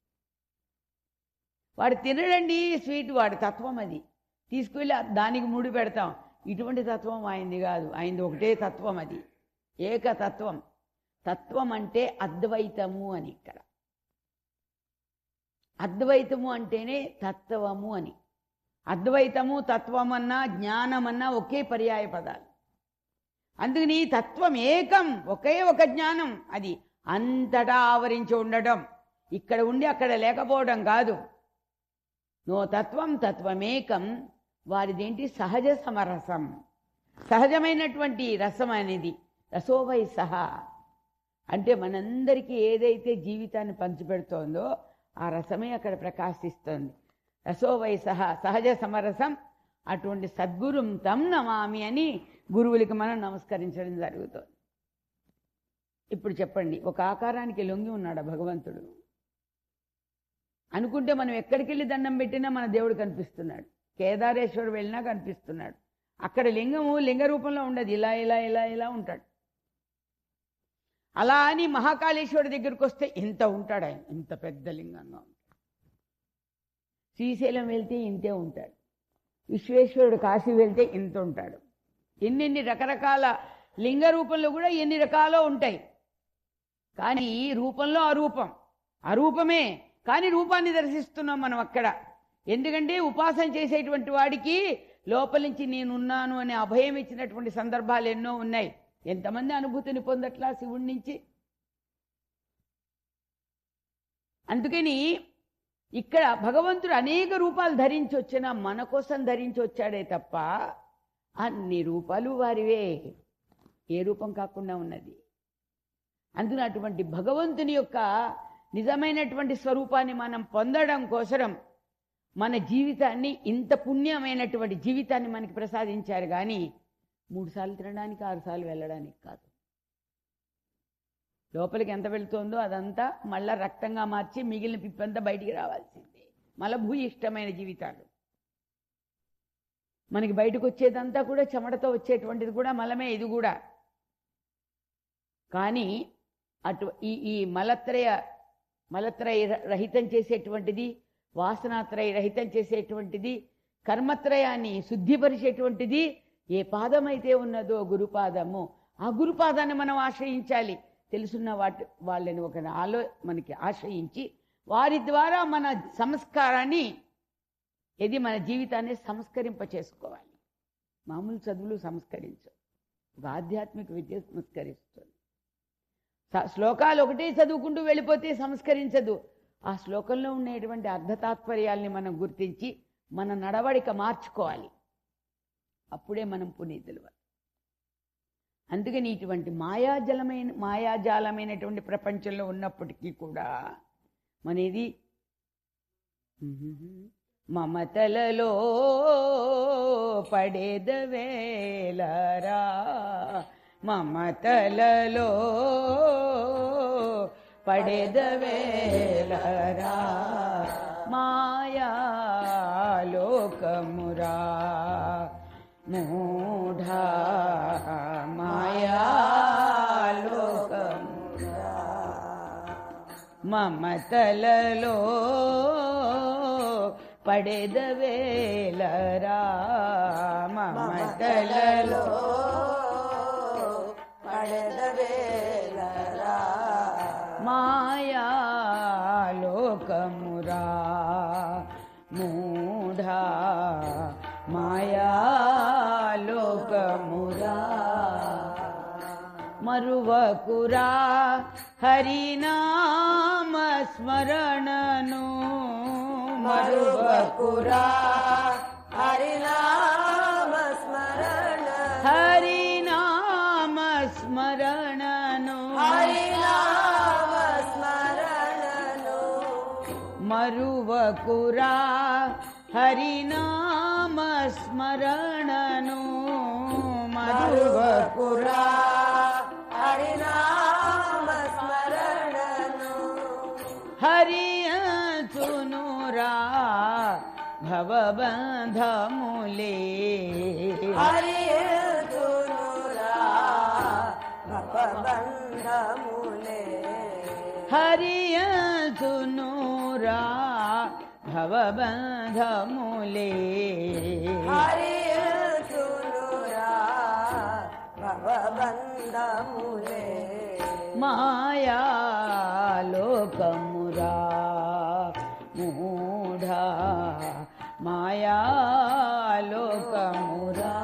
[SPEAKER 1] వాడు తినడండి స్వీట్ వాడి తత్వం అది తీసుకువెళ్ళి దానికి ముడి పెడతాం ఇటువంటి తత్వం ఆయనది కాదు ఆయనది ఒకటే తత్వం అది ఏకతత్వం తత్వం అంటే అద్వైతము అని ఇక్కడ అద్వైతము అంటేనే తత్వము అని అద్వైతము తత్వమన్నా జ్ఞానమన్నా ఒకే పర్యాయ పదాలు అందుకని తత్వం ఏకం ఒకే ఒక జ్ఞానం అది అంతటా ఆవరించి ఉండడం ఇక్కడ ఉండి అక్కడ లేకపోవడం కాదు నో తత్వం తత్వమేకం వారిదేంటి సహజ సమరసం సహజమైనటువంటి రసం అనేది రసోవై సహా అంటే మనందరికీ ఏదైతే జీవితాన్ని పంచిపెడుతోందో ఆ రసమే అక్కడ ప్రకాశిస్తోంది రసోవై సహా సహజ సమరసం అటువంటి సద్గురుం తం నమామి అని గురువులకి మనం నమస్కరించడం జరుగుతుంది ఇప్పుడు చెప్పండి ఒక ఆకారానికి లొంగి ఉన్నాడు ఆ భగవంతుడు అనుకుంటే మనం ఎక్కడికి వెళ్ళి దండం పెట్టినా మన దేవుడు కనిపిస్తున్నాడు కేదారేశ్వరు వెళ్ళినా కనిపిస్తున్నాడు అక్కడ లింగము లింగ రూపంలో ఉండదు ఇలా ఇలా ఇలా ఇలా ఉంటాడు అలా అని మహాకాళేశ్వరుడి దగ్గరికి వస్తే ఇంత ఉంటాడు ఆయన ఇంత పెద్ద లింగంగా ఉంటాడు శ్రీశైలం వెళ్తే ఇంతే ఉంటాడు విశ్వేశ్వరుడు కాశీ వెళ్తే ఇంత ఉంటాడు ఎన్నెన్ని రకరకాల లింగ రూపంలో కూడా ఎన్ని రకాలో ఉంటాయి కానీ ఈ రూపంలో అరూపం అరూపమే కానీ రూపాన్ని దర్శిస్తున్నాం మనం అక్కడ ఎందుకంటే ఉపాసన చేసేటువంటి వాడికి లోపల నుంచి నేనున్నాను అనే అభయం ఇచ్చినటువంటి సందర్భాలు ఎన్నో ఉన్నాయి ఎంతమంది అనుభూతిని పొందట్లా శివుడి నుంచి అందుకని ఇక్కడ భగవంతుడు అనేక రూపాలు ధరించి వచ్చినా మన కోసం ధరించి వచ్చాడే తప్ప అన్ని రూపాలు వారివే ఏ రూపం కాకుండా ఉన్నది అందున అటువంటి భగవంతుని యొక్క నిజమైనటువంటి స్వరూపాన్ని మనం పొందడం కోసరం మన జీవితాన్ని ఇంత పుణ్యమైనటువంటి జీవితాన్ని మనకి ప్రసాదించారు కానీ మూడు సార్లు తినడానికి ఆరు సార్లు వెళ్ళడానికి కాదు లోపలికి ఎంత వెళుతోందో అదంతా మళ్ళా రక్తంగా మార్చి మిగిలిన పిప్పంతా బయటికి రావాల్సిందే మలభూయిష్టమైన జీవితాలు మనకి బయటకు వచ్చేదంతా కూడా చెమటతో వచ్చేటువంటిది కూడా మలమే ఇది కూడా కానీ అటు ఈ ఈ మలత్రయ మలత్రయ రహితం చేసేటువంటిది వాసనాత్రయ రహితం చేసేటువంటిది కర్మత్రయాన్ని శుద్ధిపరిచేటువంటిది ఏ పాదం అయితే ఉన్నదో గురుపాదము ఆ గురుపాదాన్ని మనం ఆశ్రయించాలి తెలుసున్న వాటి వాళ్ళని ఒక ఆలో మనకి ఆశ్రయించి వారి ద్వారా మన సంస్కారాన్ని ఇది మన జీవితాన్ని సంస్కరింప చేసుకోవాలి మామూలు చదువులు సంస్కరించు ఒక ఆధ్యాత్మిక విద్య సంస్కరిస్తుంది స- శ్లోకాలు ఒకటే చదువుకుంటూ వెళ్ళిపోతే సంస్కరించదు ఆ శ్లోకంలో ఉండేటువంటి అర్ధతాత్పర్యాల్ని మనం గుర్తించి మన నడవడిక మార్చుకోవాలి అప్పుడే మనం పునీతులు అందుకని ఇటువంటి మాయాజలమైన మాయాజాలమైనటువంటి ప్రపంచంలో ఉన్నప్పటికీ కూడా మనేది మమతలలో పడేదవేలరా మమతలలో పడేదవేలరా మాయాలోకమురా మూఢా మాయాలోకమురా మమతలలో పడెదవేలరా మమతలలో
[SPEAKER 2] పడదవేలరా
[SPEAKER 1] మాయాలోకమురా మూఢా మాయాలోకమురా మరువకురా హరినామ స్మరణను మరువకురా
[SPEAKER 2] హరినామ స్మరణ
[SPEAKER 1] హరినామ స్మరణను
[SPEAKER 2] హరినామ స్మరణను
[SPEAKER 1] మరువకురా హరినామ స్మరణను మరువకురా
[SPEAKER 2] హరినామ స్మరణను
[SPEAKER 1] హరియునురా భవబంధములే
[SPEAKER 2] హరియునురా భవబంధములే
[SPEAKER 1] హరియునురా భవబంధములే
[SPEAKER 2] హరియునురా భవబంధములే
[SPEAKER 1] మాయాలోకమురా మూఢా మాయాలోకమురా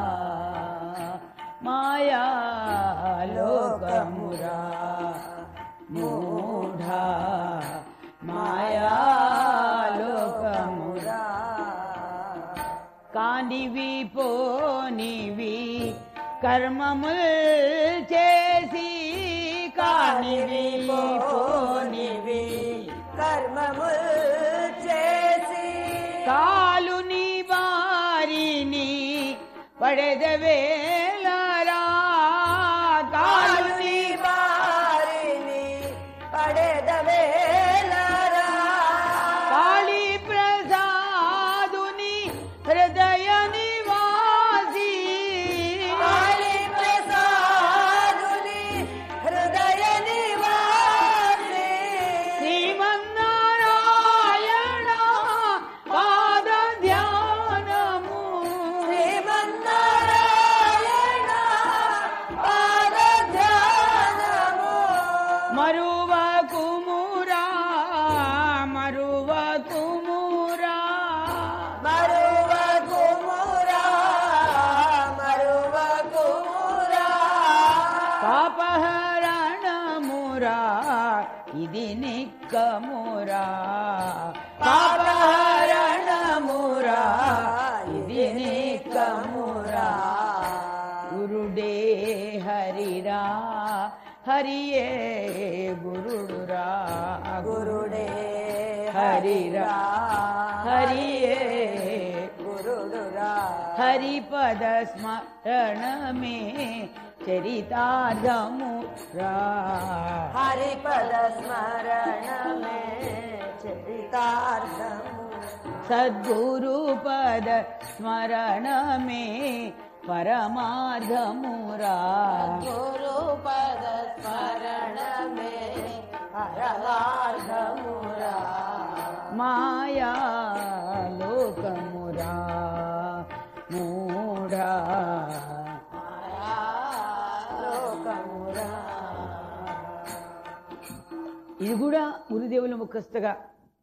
[SPEAKER 1] మాయాలోకమురా మూఢా మాయాలోకమురా కానివి పోనివి కర్మముల్ చేసి కానివి పోనివి
[SPEAKER 2] కర్మముల్ చేసి
[SPEAKER 1] కాలుని బారిని పడెదవేలరా కాలుని
[SPEAKER 2] బారిని పడెదవేలరా
[SPEAKER 1] కాళీ ప్రసాదుని హృదయ నివాసి
[SPEAKER 2] కాళీ ప్రసాదుని హృదయ నివాసి
[SPEAKER 1] శ్రీమన్నారాయణ పాద ధ్యానము
[SPEAKER 2] శ్రీమన్నారాయణ పాద ధ్యానము
[SPEAKER 1] మరువ కుమురా మరువ కుమురా
[SPEAKER 2] మరువ కుమురా మరువ కుమురా
[SPEAKER 1] పాపహరణమురా ఇది నిక్కమురా పాపహరణమురా ఇది నిక్కమురా గురుడే హరిరా హరియే గురుడురా
[SPEAKER 2] గురుడే
[SPEAKER 1] హరిరా హరియే
[SPEAKER 2] గురుడురా
[SPEAKER 1] హరిపద స్మరణమే చరితార్థము రా
[SPEAKER 2] హరిపద స్మరణమే చరితార్థము
[SPEAKER 1] సద్గురు పద స్మరణమే పరమార్థమురా
[SPEAKER 2] గురు పద స్మరణమే పరమార్థమురా
[SPEAKER 1] మాయా లోకమురా మూఢా
[SPEAKER 2] లోకమురా
[SPEAKER 1] ఇది కూడా గురుదేవుల ముఖస్థగా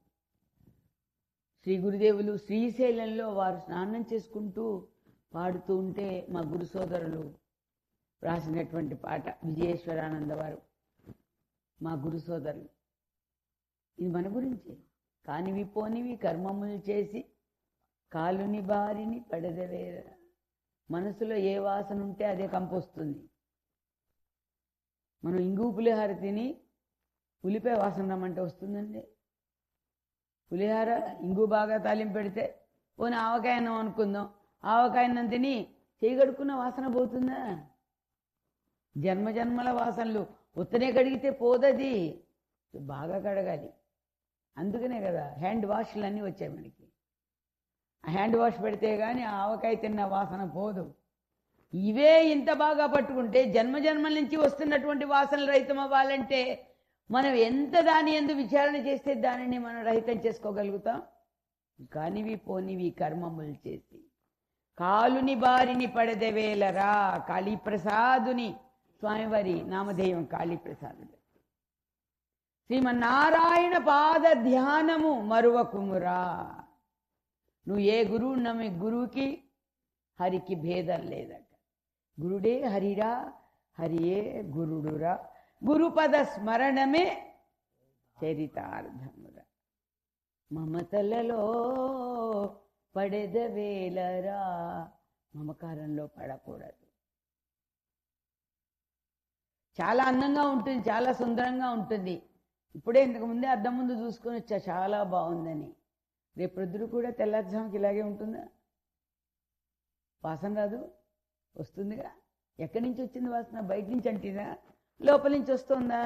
[SPEAKER 1] శ్రీ గురుదేవులు శ్రీశైలంలో వారు స్నానం చేసుకుంటూ పాడుతూ ఉంటే మా గురు సోదరులు రాసినటువంటి పాట విజయేశ్వరానంద వారు మా గురు సోదరులు ఇది మన గురించే కానివి పోనివి కర్మములు చేసి కాలుని బారిని పడదవేర మనసులో ఏ వాసన ఉంటే అదే కంపొస్తుంది మనం ఇంగు పులిహార తిని ఉల్లిపాయ వాసన రమ్మంటే వస్తుందండి పులిహార ఇంగు బాగా తాలింపు పెడితే పోనీ ఆవకాయ అన్నం అనుకుందాం ఆవకాయ అన్నం తిని చేయగడుకున్న వాసన పోతుందా జన్మ జన్మల వాసనలు ఉత్తనే కడిగితే పోదది బాగా కడగాలి అందుకనే కదా హ్యాండ్ వాష్లు అన్నీ వచ్చాయి మనకి ఆ హ్యాండ్ వాష్ పెడితే కానీ ఆ ఆవకాయ తిన్న వాసన పోదు ఇవే ఇంత బాగా పట్టుకుంటే జన్మ జన్మల నుంచి వస్తున్నటువంటి వాసనలు రహితం అవ్వాలంటే మనం ఎంత దాని ఎందు విచారణ చేస్తే దానిని మనం రహితం చేసుకోగలుగుతాం కానివి పోనివి కర్మములు చేసి కాలుని బారిని పడదవేలరా కాళీప్రసాదుని స్వామివారి నామధేయం కాళీప్రసాదుడు శ్రీమన్నారాయణ పాద ధ్యానము మరువకుమురా నువ్వు ఏ గురువు నమ్మి గురువుకి హరికి భేదం లేదట గురుడే హరిరా హరియే గురుడురా గురుపద స్మరణమే చరితార్థమురా మమతలలో పడెదవేలరా మమకారంలో పడకూడదు చాలా అందంగా ఉంటుంది చాలా సుందరంగా ఉంటుంది ఇప్పుడే ఇంతకు ముందే అద్దం ముందు చూసుకొని వచ్చా చాలా బాగుందని రేపు ప్రొద్దురు కూడా తెల్లారుజాముకి ఇలాగే ఉంటుందా వాసన రాదు వస్తుందిగా ఎక్కడి నుంచి వచ్చింది వాసన బయట నుంచి అంటేనా లోపల నుంచి వస్తుందా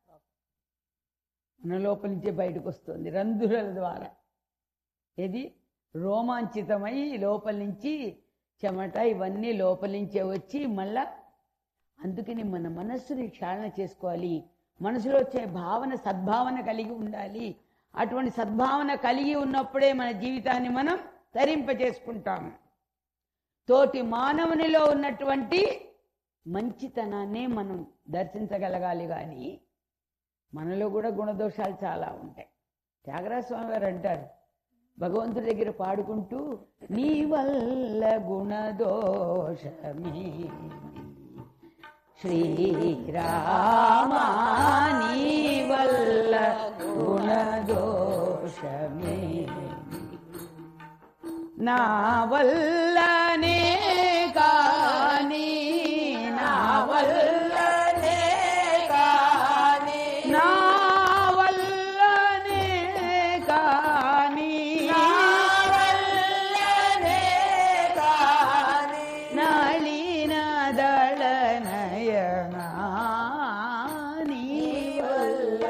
[SPEAKER 1] మన లోపల నుంచే బయటకు వస్తుంది రంధ్రుల ద్వారా ఏది రోమాంచితమై లోపల నుంచి చెమట ఇవన్నీ లోపల నుంచే వచ్చి మళ్ళా అందుకని మన మనస్సుని క్షాళన చేసుకోవాలి మనసులో వచ్చే భావన సద్భావన కలిగి ఉండాలి అటువంటి సద్భావన కలిగి ఉన్నప్పుడే మన జీవితాన్ని మనం తరింపజేసుకుంటాం తోటి మానవునిలో ఉన్నటువంటి మంచితనాన్నే మనం దర్శించగలగాలి కానీ మనలో కూడా గుణదోషాలు చాలా ఉంటాయి త్యాగరాజ స్వామి గారు అంటారు భగవంతుడి దగ్గర పాడుకుంటూ నీ వల్ల గుణదోషమే శ్రీరామా నీ వల్ల గుణదోషమే నా వల్లనే కాని నా వల్లనే కాని నా వల్లనే కాని నా వల్లనే కాని నళిన దళనయనా నీ వల్ల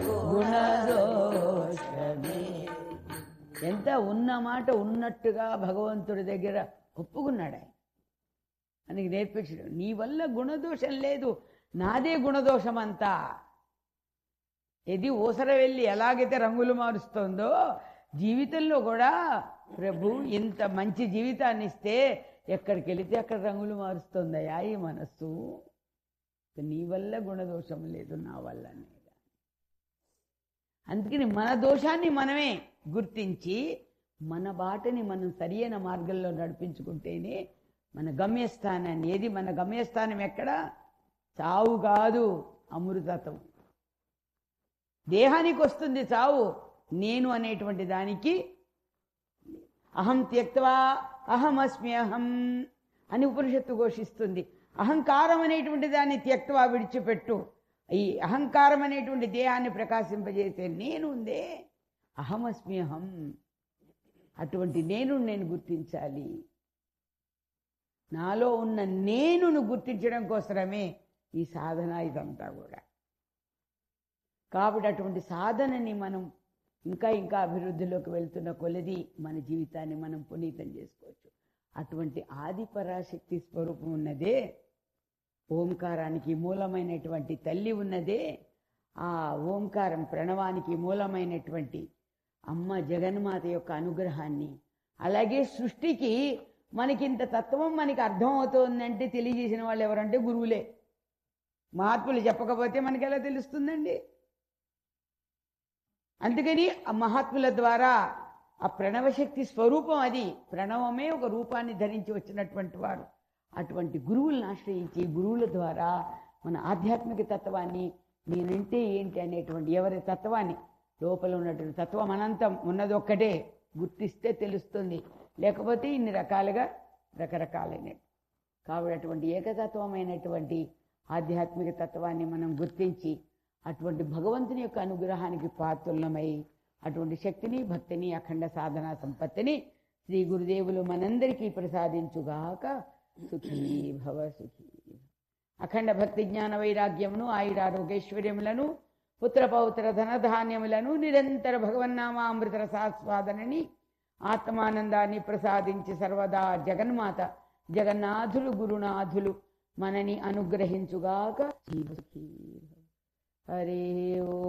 [SPEAKER 1] గుణదోషమే ఎంత ఉన్న మాట ఉన్నట్టుగా భగవంతుడి దగ్గర ఒప్పుకున్నాడు ఆయన ఆయనకి నేర్పించడు నీ వల్ల గుణదోషం లేదు నాదే గుణదోషం అంతా ఇది ఊసర వెళ్ళి ఎలాగైతే రంగులు మారుస్తోందో జీవితంలో కూడా ప్రభు ఇంత మంచి జీవితాన్ని ఇస్తే ఎక్కడికి వెళితే అక్కడ రంగులు మారుస్తుందయా ఈ మనస్సు నీ వల్ల గుణదోషం లేదు నా వల్లనే అందుకని మన దోషాన్ని మనమే గుర్తించి మన బాటని మనం సరియైన మార్గంలో నడిపించుకుంటేనే మన గమ్యస్థానాన్ని ఏది మన గమ్యస్థానం ఎక్కడ చావు కాదు అమృతత్వం దేహానికి వస్తుంది చావు నేను అనేటువంటి దానికి అహం త్యక్వా అహమస్మి అహం అని ఉపనిషత్తు ఘోషిస్తుంది అహంకారం అనేటువంటి దాన్ని త్యక్వా విడిచిపెట్టు ఈ అహంకారం అనేటువంటి దేహాన్ని ప్రకాశింపజేసే నేను ఉందే అహమస్మి అహం అటువంటి నేను నేను గుర్తించాలి నాలో ఉన్న నేనును గుర్తించడం కోసమే ఈ సాధన ఇదంతా కూడా కాబట్టి అటువంటి సాధనని మనం ఇంకా ఇంకా అభివృద్ధిలోకి వెళ్తున్న కొలది మన జీవితాన్ని మనం పునీతం చేసుకోవచ్చు అటువంటి ఆది పరాశక్తి స్వరూపం ఉన్నదే ఓంకారానికి మూలమైనటువంటి తల్లి ఉన్నదే ఆ ఓంకారం ప్రణవానికి మూలమైనటువంటి అమ్మ జగన్మాత యొక్క అనుగ్రహాన్ని అలాగే సృష్టికి మనకింత తత్వం మనకి అర్థమవుతోందంటే తెలియజేసిన వాళ్ళు ఎవరంటే గురువులే మహాత్ములు చెప్పకపోతే మనకి ఎలా తెలుస్తుందండి అందుకని ఆ మహాత్ముల ద్వారా ఆ ప్రణవశక్తి స్వరూపం అది ప్రణవమే ఒక రూపాన్ని ధరించి వచ్చినటువంటి వారు అటువంటి గురువులను ఆశ్రయించి గురువుల ద్వారా మన ఆధ్యాత్మిక తత్వాన్ని నేనంటే ఏంటి అనేటువంటి ఎవరి తత్వాన్ని లోపల ఉన్నటువంటి తత్వం అనంతం ఉన్నది ఒక్కటే గుర్తిస్తే తెలుస్తుంది లేకపోతే ఇన్ని రకాలుగా రకరకాలైన కాబట్టి అటువంటి ఏకతత్వమైనటువంటి ఆధ్యాత్మిక తత్వాన్ని మనం గుర్తించి అటువంటి భగవంతుని యొక్క అనుగ్రహానికి పాత్రులమై అటువంటి శక్తిని భక్తిని అఖండ సాధనా సంపత్తిని శ్రీ గురుదేవులు మనందరికీ ప్రసాదించుగాక సుఖీ భవ సుఖీ భవ. అఖండ భక్తి జ్ఞాన వైరాగ్యమును ఆయురారోగ్యైశ్వర్యములను పుత్ర పౌత్ర ధనధాన్యములను నిరంతర భగవన్నామామృత రసాస్వాదనని ఆత్మానందాన్ని ప్రసాదించి సర్వదా జగన్మాత జగన్నాథులు గురునాథులు మనని అనుగ్రహించుగాక జీవ సుఖీ భవ. హరి ఓ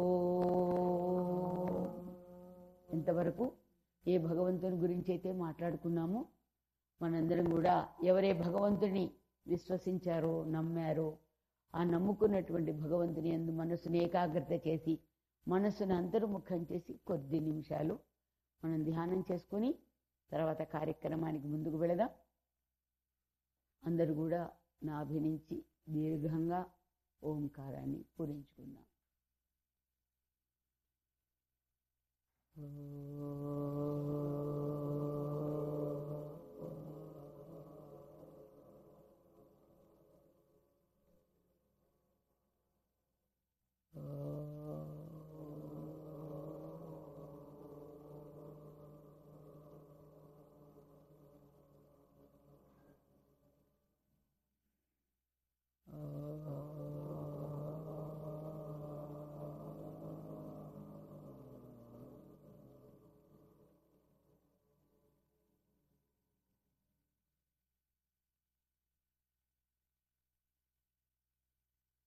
[SPEAKER 1] ఇంతవరకు ఏ భగవంతుని గురించి అయితే మాట్లాడుకున్నామో మనందరం కూడా ఎవరే భగవంతుని విశ్వసించారో నమ్మారో ఆ నమ్ముకున్నటువంటి భగవంతుని అందు మనస్సును ఏకాగ్రత చేసి మనస్సును అంతర్ముఖం చేసి కొద్ది నిమిషాలు మనం ధ్యానం చేసుకొని తర్వాత కార్యక్రమానికి ముందుకు వెళదాం అందరూ కూడా నాభినించి దీర్ఘంగా ఓంకారాన్ని పూరించుకుందాం ఓ